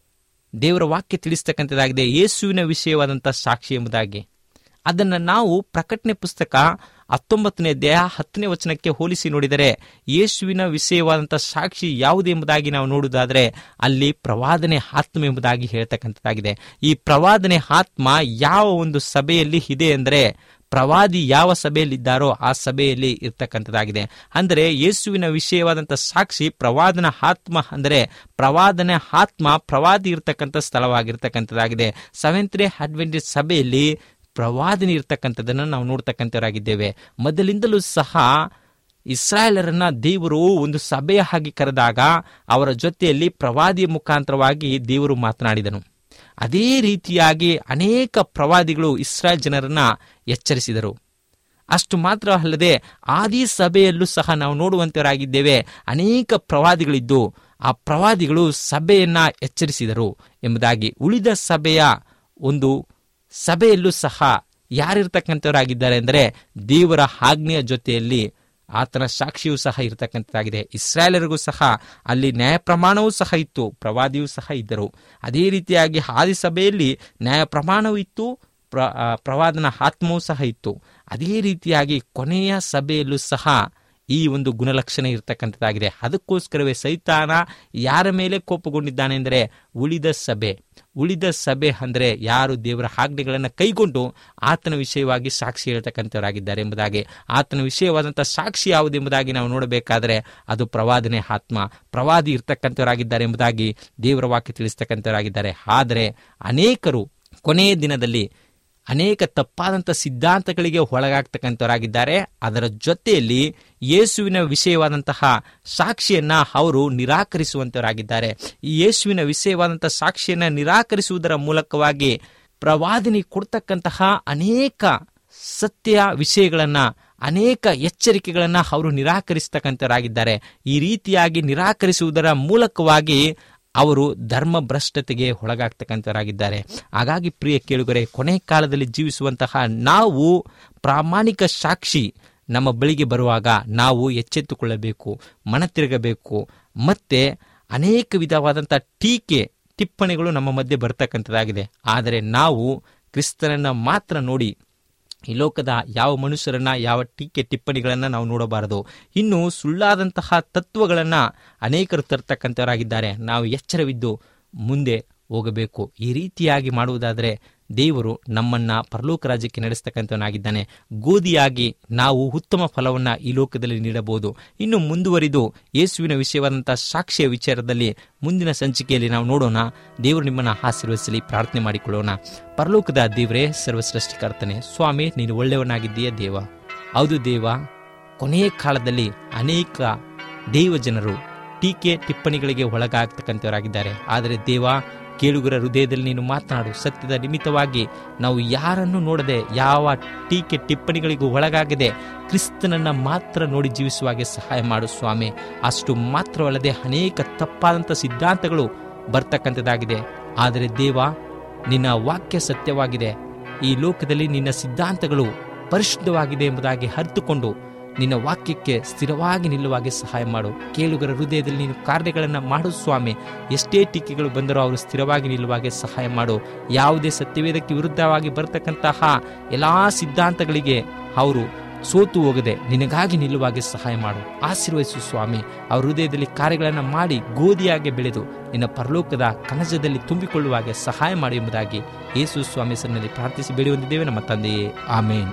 ದೇವರ ವಾಕ್ಯ ತಿಳಿಸ್ತಕ್ಕಂಥದ್ದಾಗಿದೆ ಯೇಸುವಿನ ವಿಷಯವಾದಂಥ ಸಾಕ್ಷಿ ಎಂಬುದಾಗಿ ಅದನ್ನು ನಾವು ಪ್ರಕಟಣೆ ಪುಸ್ತಕ ಹತ್ತೊಂಬತ್ತನೇ ಅಧ್ಯಾಯ ಹತ್ತನೇ ವಚನಕ್ಕೆ ಹೋಲಿಸಿ ನೋಡಿದರೆ ಯೇಸುವಿನ ವಿಷಯವಾದಂಥ ಸಾಕ್ಷಿ ಯಾವುದು ಎಂಬುದಾಗಿ ನಾವು ನೋಡುವುದಾದರೆ ಅಲ್ಲಿ ಪ್ರವಾದನೆ ಆತ್ಮ ಎಂಬುದಾಗಿ ಹೇಳ್ತಕ್ಕಂಥದ್ದಾಗಿದೆ ಈ ಪ್ರವಾದನೆ ಆತ್ಮ ಯಾವ ಒಂದು ಸಭೆಯಲ್ಲಿ ಇದೆ ಅಂದರೆ ಪ್ರವಾದಿ ಯಾವ ಸಭೆಯಲ್ಲಿದ್ದಾರೋ ಆ ಸಭೆಯಲ್ಲಿ ಇರ್ತಕ್ಕಂಥದ್ದಾಗಿದೆ ಅಂದರೆ ಯೇಸುವಿನ ವಿಷಯವಾದಂಥ ಸಾಕ್ಷಿ ಪ್ರವಾದನ ಆತ್ಮ ಅಂದರೆ ಪ್ರವಾದನೆ ಆತ್ಮ ಪ್ರವಾದಿ ಇರ್ತಕ್ಕಂಥ ಸ್ಥಳವಾಗಿರ್ತಕ್ಕಂಥದ್ದಾಗಿದೆ ಸೆವೆಂತ್ ಡೇ ಅಡ್ವೆಂಟೇಜ್ ಸಭೆಯಲ್ಲಿ ಪ್ರವಾದಿನಿ ಇರ್ತಕ್ಕಂಥದ್ದನ್ನು ನಾವು ನೋಡ್ತಕ್ಕಂಥವರಾಗಿದ್ದೇವೆ ಮೊದಲಿಂದಲೂ ಸಹ ಇಸ್ರಾಯೇಲರನ್ನ ದೇವರು ಒಂದು ಸಭೆಯ ಹಾಗೆ ಕರೆದಾಗ ಅವರ ಜೊತೆಯಲ್ಲಿ ಪ್ರವಾದಿಯ ಮುಖಾಂತರವಾಗಿ ದೇವರು ಮಾತನಾಡಿದನು ಅದೇ ರೀತಿಯಾಗಿ ಅನೇಕ ಪ್ರವಾದಿಗಳು ಇಸ್ರಾಯೇಲ್ ಜನರನ್ನ ಎಚ್ಚರಿಸಿದರು ಅಷ್ಟು ಮಾತ್ರ ಅಲ್ಲದೆ ಆದಿ ಸಭೆಯಲ್ಲೂ ಸಹ ನಾವು ನೋಡುವಂತವರಾಗಿದ್ದೇವೆ ಅನೇಕ ಪ್ರವಾದಿಗಳಿದ್ದು ಆ ಪ್ರವಾದಿಗಳು ಸಭೆಯನ್ನ ಎಚ್ಚರಿಸಿದರು ಎಂಬುದಾಗಿ ಉಳಿದ ಸಭೆಯ ಒಂದು ಸಭೆಯಲ್ಲೂ ಸಹ ಯಾರಿರ್ತಕ್ಕಂಥವರಾಗಿದ್ದಾರೆ ಅಂದರೆ ದೇವರ ಆಜ್ಞೆಯ ಜೊತೆಯಲ್ಲಿ ಆತನ ಸಾಕ್ಷಿಯೂ ಸಹ ಇರತಕ್ಕಂಥದ್ದಾಗಿದೆ ಇಸ್ರಾಯೇಲರಿಗೂ ಸಹ ಅಲ್ಲಿ ನ್ಯಾಯ ಪ್ರಮಾಣವೂ ಸಹ ಇತ್ತು ಪ್ರವಾದಿಯೂ ಸಹ ಇದ್ದರು ಅದೇ ರೀತಿಯಾಗಿ ಆದಿ ಸಭೆಯಲ್ಲಿ ನ್ಯಾಯ ಪ್ರಮಾಣವೂ ಇತ್ತು ಪ್ರ ಆ, ಪ್ರವಾದನ ಆತ್ಮವೂ ಸಹ ಇತ್ತು ಅದೇ ರೀತಿಯಾಗಿ ಕೊನೆಯ ಸಭೆಯಲ್ಲೂ ಸಹ ಈ ಒಂದು ಗುಣಲಕ್ಷಣ ಇರತಕ್ಕಂಥದ್ದಾಗಿದೆ ಅದಕ್ಕೋಸ್ಕರವೇ ಸೈತಾನ ಯಾರ ಮೇಲೆ ಕೋಪಗೊಂಡಿದ್ದಾನೆ ಅಂದರೆ ಉಳಿದ ಸಭೆ ಉಳಿದ ಸಭೆ ಅಂದರೆ ಯಾರು ದೇವರ ಆಜ್ಞೆಗಳನ್ನು ಕೈಗೊಂಡು ಆತನ ವಿಷಯವಾಗಿ ಸಾಕ್ಷಿ ಹೇಳ್ತಕ್ಕಂಥವರಾಗಿದ್ದಾರೆ ಎಂಬುದಾಗಿ ಆತನ ವಿಷಯವಾದಂಥ ಸಾಕ್ಷಿ ಯಾವುದೆಂಬುದಾಗಿ ನಾವು ನೋಡಬೇಕಾದರೆ ಅದು ಪ್ರವಾದನೆ ಆತ್ಮ ಪ್ರವಾದಿ ಇರ್ತಕ್ಕಂಥವರಾಗಿದ್ದಾರೆ ಎಂಬುದಾಗಿ ದೇವರ ವಾಕ್ಯ ತಿಳಿಸ್ತಕ್ಕಂಥವರಾಗಿದ್ದಾರೆ ಆದರೆ ಅನೇಕರು ಕೊನೆಯ ದಿನದಲ್ಲಿ ಅನೇಕ ತಪ್ಪಾದಂಥ ಸಿದ್ಧಾಂತಗಳಿಗೆ ಒಳಗಾಗ್ತಕ್ಕಂಥವರಾಗಿದ್ದಾರೆ ಅದರ ಜೊತೆಯಲ್ಲಿ ಯೇಸುವಿನ ವಿಷಯವಾದಂತಹ ಸಾಕ್ಷಿಯನ್ನ ಅವರು ನಿರಾಕರಿಸುವಂತವರಾಗಿದ್ದಾರೆ ಈ ಯೇಸುವಿನ ವಿಷಯವಾದಂಥ ಸಾಕ್ಷಿಯನ್ನ ನಿರಾಕರಿಸುವುದರ ಮೂಲಕವಾಗಿ ಪ್ರವಾದಿನಿ ಕೊಡ್ತಕ್ಕಂತಹ ಅನೇಕ ಸತ್ಯ ವಿಷಯಗಳನ್ನ ಅನೇಕ ಎಚ್ಚರಿಕೆಗಳನ್ನ ಅವರು ನಿರಾಕರಿಸ್ತಕ್ಕಂಥವರಾಗಿದ್ದಾರೆ ಈ ರೀತಿಯಾಗಿ ನಿರಾಕರಿಸುವುದರ ಮೂಲಕವಾಗಿ ಅವರು ಧರ್ಮ ಭ್ರಷ್ಟತೆಗೆ ಒಳಗಾಗ್ತಕ್ಕಂಥವರಾಗಿದ್ದಾರೆ ಹಾಗಾಗಿ ಪ್ರಿಯ ಕೇಳುಗರೆ ಕೊನೆ ಕಾಲದಲ್ಲಿ ಜೀವಿಸುವಂತಹ ನಾವು ಪ್ರಾಮಾಣಿಕ ಸಾಕ್ಷಿ ನಮ್ಮ ಬಳಿಗೆ ಬರುವಾಗ ನಾವು ಎಚ್ಚೆತ್ತುಕೊಳ್ಳಬೇಕು ಮನ ತಿರುಗಬೇಕು ಮತ್ತೆ ಅನೇಕ ವಿಧವಾದಂಥ ಟೀಕೆ ಟಿಪ್ಪಣಿಗಳು ನಮ್ಮ ಮಧ್ಯೆ ಬರ್ತಕ್ಕಂಥದ್ದಾಗಿದೆ ಆದರೆ ನಾವು ಕ್ರಿಸ್ತನನ್ನ ಮಾತ್ರ ನೋಡಿ ಈ ಲೋಕದ ಯಾವ ಮನುಷ್ಯರನ್ನ ಯಾವ ಟೀಕೆ ಟಿಪ್ಪಣಿಗಳನ್ನ ನಾವು ನೋಡಬಾರದು ಇನ್ನು ಸುಳ್ಳಾದಂತಹ ತತ್ವಗಳನ್ನ ಅನೇಕರು ತರ್ತಕ್ಕಂಥವರಾಗಿದ್ದಾರೆ ನಾವು ಎಚ್ಚರವಿದ್ದು ಮುಂದೆ ಹೋಗಬೇಕು ಈ ರೀತಿಯಾಗಿ ಮಾಡುವುದಾದರೆ ದೇವರು ನಮ್ಮನ್ನ ಪರಲೋಕ ರಾಜ್ಯಕ್ಕೆ ನಡೆಸ್ತಕ್ಕಂಥವನಾಗಿದ್ದಾನೆ ಗೋಧಿಯಾಗಿ ನಾವು ಉತ್ತಮ ಫಲವನ್ನ ಈ ಲೋಕದಲ್ಲಿ ನೀಡಬಹುದು ಇನ್ನು ಮುಂದುವರಿದು ಯೇಸುವಿನ ವಿಷಯವಾದಂತಹ ಸಾಕ್ಷಿಯ ವಿಚಾರದಲ್ಲಿ ಮುಂದಿನ ಸಂಚಿಕೆಯಲ್ಲಿ ನಾವು ನೋಡೋಣ ದೇವರು ನಿಮ್ಮನ್ನ ಆಶೀರ್ವದಿಸಲಿ ಪ್ರಾರ್ಥನೆ ಮಾಡಿಕೊಳ್ಳೋಣ ಪರಲೋಕದ ದೇವರೇ ಸರ್ವಸೃಷ್ಟಿಕರ್ತನೆ ಸ್ವಾಮಿ ನೀನು ಒಳ್ಳೆಯವನಾಗಿದ್ದೀಯ ದೇವ ಹೌದು ದೇವ ಕೊನೆಯ ಕಾಲದಲ್ಲಿ ಅನೇಕ ದೇವ ಜನರು ಟೀಕೆ ಟಿಪ್ಪಣಿಗಳಿಗೆ ಒಳಗಾಗ್ತಕ್ಕಂಥವರಾಗಿದ್ದಾರೆ ಆದರೆ ದೇವ ಕೇಳುಗರ ಹೃದಯದಲ್ಲಿ ನೀನು ಮಾತನಾಡು ಸತ್ಯದ ನಿಮಿತ್ತವಾಗಿ ನಾವು ಯಾರನ್ನು ನೋಡದೆ ಯಾವ ಟೀಕೆ ಟಿಪ್ಪಣಿಗಳಿಗೂ ಒಳಗಾಗದೆ ಕ್ರಿಸ್ತನನ್ನ ಮಾತ್ರ ನೋಡಿ ಜೀವಿಸುವ ಹಾಗೆ ಸಹಾಯ ಮಾಡು ಸ್ವಾಮಿ ಅಷ್ಟು ಮಾತ್ರವಲ್ಲದೆ ಅನೇಕ ತಪ್ಪಾದಂಥ ಸಿದ್ಧಾಂತಗಳು ಬರ್ತಕ್ಕಂಥದ್ದಾಗಿದೆ ಆದರೆ ದೇವ ನಿನ್ನ ವಾಕ್ಯ ಸತ್ಯವಾಗಿದೆ ಈ ಲೋಕದಲ್ಲಿ ನಿನ್ನ ಸಿದ್ಧಾಂತಗಳು ಪರಿಶುದ್ಧವಾಗಿದೆ ಎಂಬುದಾಗಿ ಅರಿತುಕೊಂಡು ನಿನ್ನ ವಾಕ್ಯಕ್ಕೆ ಸ್ಥಿರವಾಗಿ ನಿಲ್ಲುವಾಗೆ ಸಹಾಯ ಮಾಡು ಕೇಳುಗರ ಹೃದಯದಲ್ಲಿ ನೀನು ಕಾರ್ಯಗಳನ್ನು ಮಾಡು ಸ್ವಾಮಿ ಎಷ್ಟೇ ಟೀಕೆಗಳು ಬಂದರೂ ಅವರು ಸ್ಥಿರವಾಗಿ ನಿಲ್ಲುವಾಗೆ ಸಹಾಯ ಮಾಡು ಯಾವುದೇ ಸತ್ಯವೇದಕ್ಕೆ ವಿರುದ್ಧವಾಗಿ ಬರ್ತಕ್ಕಂತಹ ಎಲ್ಲಾ ಸಿದ್ಧಾಂತಗಳಿಗೆ ಅವರು ಸೋತು ಹೋಗದೆ ನಿನಗಾಗಿ ನಿಲ್ಲುವಾಗೆ ಸಹಾಯ ಮಾಡು ಆಶೀರ್ವದಿಸು ಸ್ವಾಮಿ ಅವ್ರ ಹೃದಯದಲ್ಲಿ ಕಾರ್ಯಗಳನ್ನು ಮಾಡಿ ಗೋಧಿಯಾಗಿ ಬೆಳೆದು ನಿನ್ನ ಪರಲೋಕದ ಕನಜದಲ್ಲಿ ತುಂಬಿಕೊಳ್ಳುವಾಗೆ ಸಹಾಯ ಮಾಡು ಎಂಬುದಾಗಿ ಯೇಸು ಸ್ವಾಮಿ ಹೆಸರಿನಲ್ಲಿ ಪ್ರಾರ್ಥಿಸಿ ಬೇಡಿ ಹೊಂದಿದ್ದೇವೆ ನಮ್ಮ ತಂದೆಯೇ ಆಮೇನ್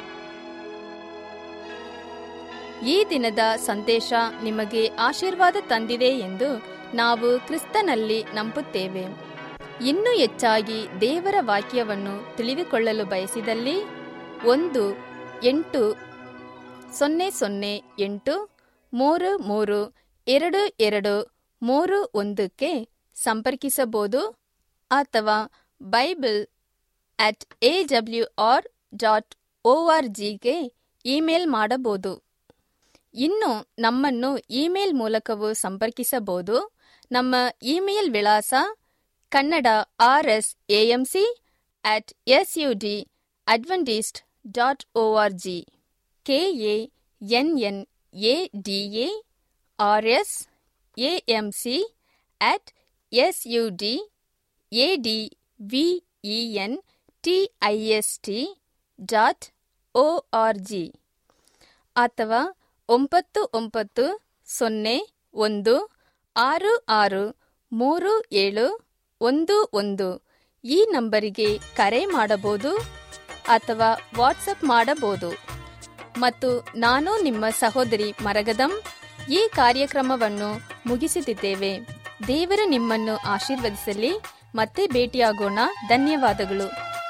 ಈ ದಿನದ ಸಂದೇಶ ನಿಮಗೆ ಆಶೀರ್ವಾದ ತಂದಿದೆ ಎಂದು ನಾವು ಕ್ರಿಸ್ತನಲ್ಲಿ ನಂಬುತ್ತೇವೆ ಇನ್ನೂ ಹೆಚ್ಚಾಗಿ ದೇವರ ವಾಕ್ಯವನ್ನು ತಿಳಿದುಕೊಳ್ಳಲು ಬಯಸಿದಲ್ಲಿ ಒಂದು ಎಂಟು ಸೊನ್ನೆ ಸೊನ್ನೆ ಎಂಟು ಮೂರು ಮೂರು ಎರಡು ಎರಡು ಮೂರು ಒಂದಕ್ಕೆ ಸಂಪರ್ಕಿಸಬಹುದು ಅಥವಾ Bible at A W R dot O R ಜಿಗೆ ಇಮೇಲ್ ಮಾಡಬಹುದು ಇನ್ನು ನಮ್ಮನ್ನು ಇಮೇಲ್ ಮೂಲಕವೂ ಸಂಪರ್ಕಿಸಬಹುದು ನಮ್ಮ ಇಮೇಲ್ ವಿಳಾಸ Kannada R S AMC at S U D Adventist dot O R G K A N N A D A R S A M C at S U D A D V E N T I S T dot O R G ಅಥವಾ ಒಂಬತ್ತು ಒಂಬತ್ತು ಸೊನ್ನೆ ಒಂದು ಆರು ಆರು ಮೂರು ಏಳು ಒಂದು ಒಂದು ಈ ನಂಬರಿಗೆ ಕರೆ ಮಾಡಬಹುದು ಅಥವಾ ವಾಟ್ಸಪ್ ಮಾಡಬಹುದು ಮತ್ತು ನಾನು ನಿಮ್ಮ ಸಹೋದರಿ ಮರಗದಂ ಈ ಕಾರ್ಯಕ್ರಮವನ್ನು ಮುಗಿಸುತ್ತಿದ್ದೇವೆ ದೇವರು ನಿಮ್ಮನ್ನು ಆಶೀರ್ವದಿಸಲಿ ಮತ್ತೆ ಭೇಟಿಯಾಗೋಣ ಧನ್ಯವಾದಗಳು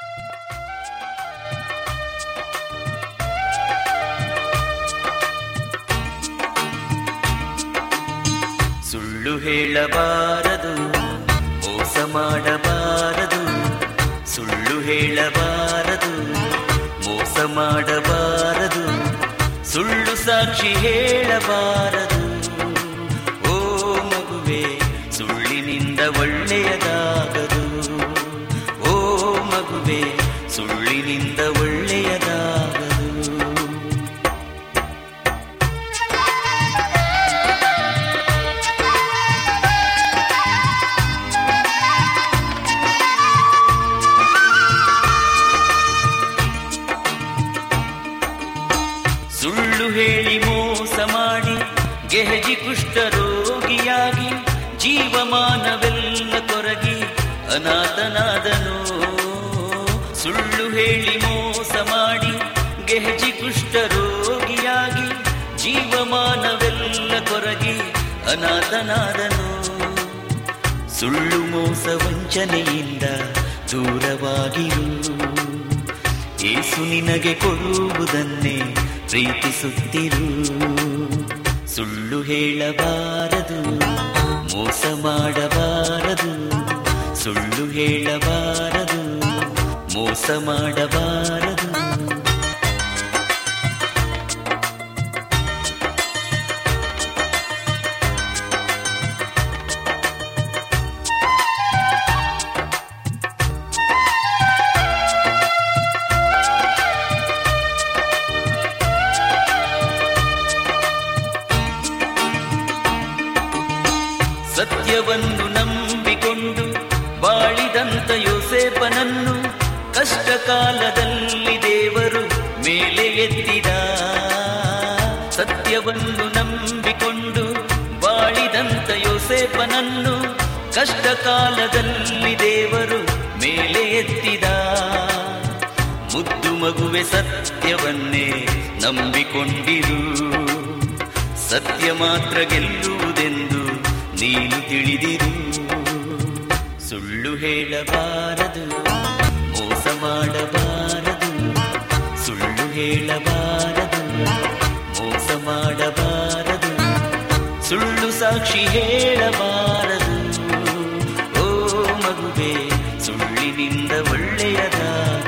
ಸುಳ್ಳು ಹೇಳಬಾರದು ಮೋಸ ಮಾಡಬಾರದು ಸುಳ್ಳು ಹೇಳಬಾರದು ಮೋಸ ಮಾಡಬಾರದು ಸುಳ್ಳು ಸಾಕ್ಷಿ ಹೇಳಬಾರದು ಓ ಮಗುವೆ ಸುಳ್ಳಿನಿಂದ ಒಳ್ಳೆಯದಾಗದು ಓ ಮಗುವೆ ಸುಳ್ಳಿನಿಂದ ಒಳ್ಳೆಯದಾಗದು ಸುಳ್ಳು ಹೇಳಿ ಮೋಸ ಮಾಡಿ ಗೆಹಜಿ ಕುಷ್ಠರೋಗಿಯಾಗಿ ಜೀವಮಾನವೆಲ್ಲ ಕೊರಗಿ ಅನಾಥನಾದನು ಸುಳ್ಳು ಹೇಳಿ ಮೋಸ ಮಾಡಿ ಗೆಹಜಿ ಕುಷ್ಠರೋಗಿಯಾಗಿ ಜೀವಮಾನವೆಲ್ಲ ಕೊರಗಿ ಅನಾಥನಾದನು ಸುಳ್ಳು ಮೋಸ ವಂಚನೆಯಿಂದ ದೂರವಾಗಿರು ಏಸು ನಿನಗೆ ಕೊಡುವುದನ್ನೇ ಪ್ರೀತಿಸುತ್ತಿರು ಸುಳ್ಳು ಹೇಳಬಾರದು ಮೋಸ ಮಾಡಬಾರದು ಸುಳ್ಳು ಹೇಳಬಾರದು ಮೋಸ ಮಾಡಬಾರದು ಸತ್ಯವನ್ನು ನಂಬಿಕೊಂಡು ಬಾಳಿದಂತ ಯೋಸೇಪನನ್ನು ಕಷ್ಟ ಕಾಲದಲ್ಲಿ ದೇವರು ಮೇಲೆ ಎತ್ತಿದ ಸತ್ಯವನ್ನು ನಂಬಿಕೊಂಡು ಬಾಳಿದಂತ ಯೋಸೇಪನನ್ನು ಕಷ್ಟ ಕಾಲದಲ್ಲಿ ದೇವರು ಮೇಲೆ ಎತ್ತಿದ ಮುದ್ದು ಮಗುವೆ ಸತ್ಯವನ್ನೇ ನಂಬಿಕೊಂಡಿರು ಸತ್ಯ ಮಾತ್ರ ಗೆಲ್ಲುವುದೆಂದು ನೀನು ತಿಳಿದಿರು ಸುಳ್ಳು ಹೇಳಬಾರದು ಮೋಸ ಮಾಡಬಾರದು ಸುಳ್ಳು ಹೇಳಬಾರದು ಮೋಸ ಮಾಡಬಾರದು ಸುಳ್ಳು ಸಾಕ್ಷಿ ಹೇಳಬಾರದು ಓ ಮಗುವೆ ಸುಳ್ಳಿನಿಂದ ಒಳ್ಳೆಯದಾಗದು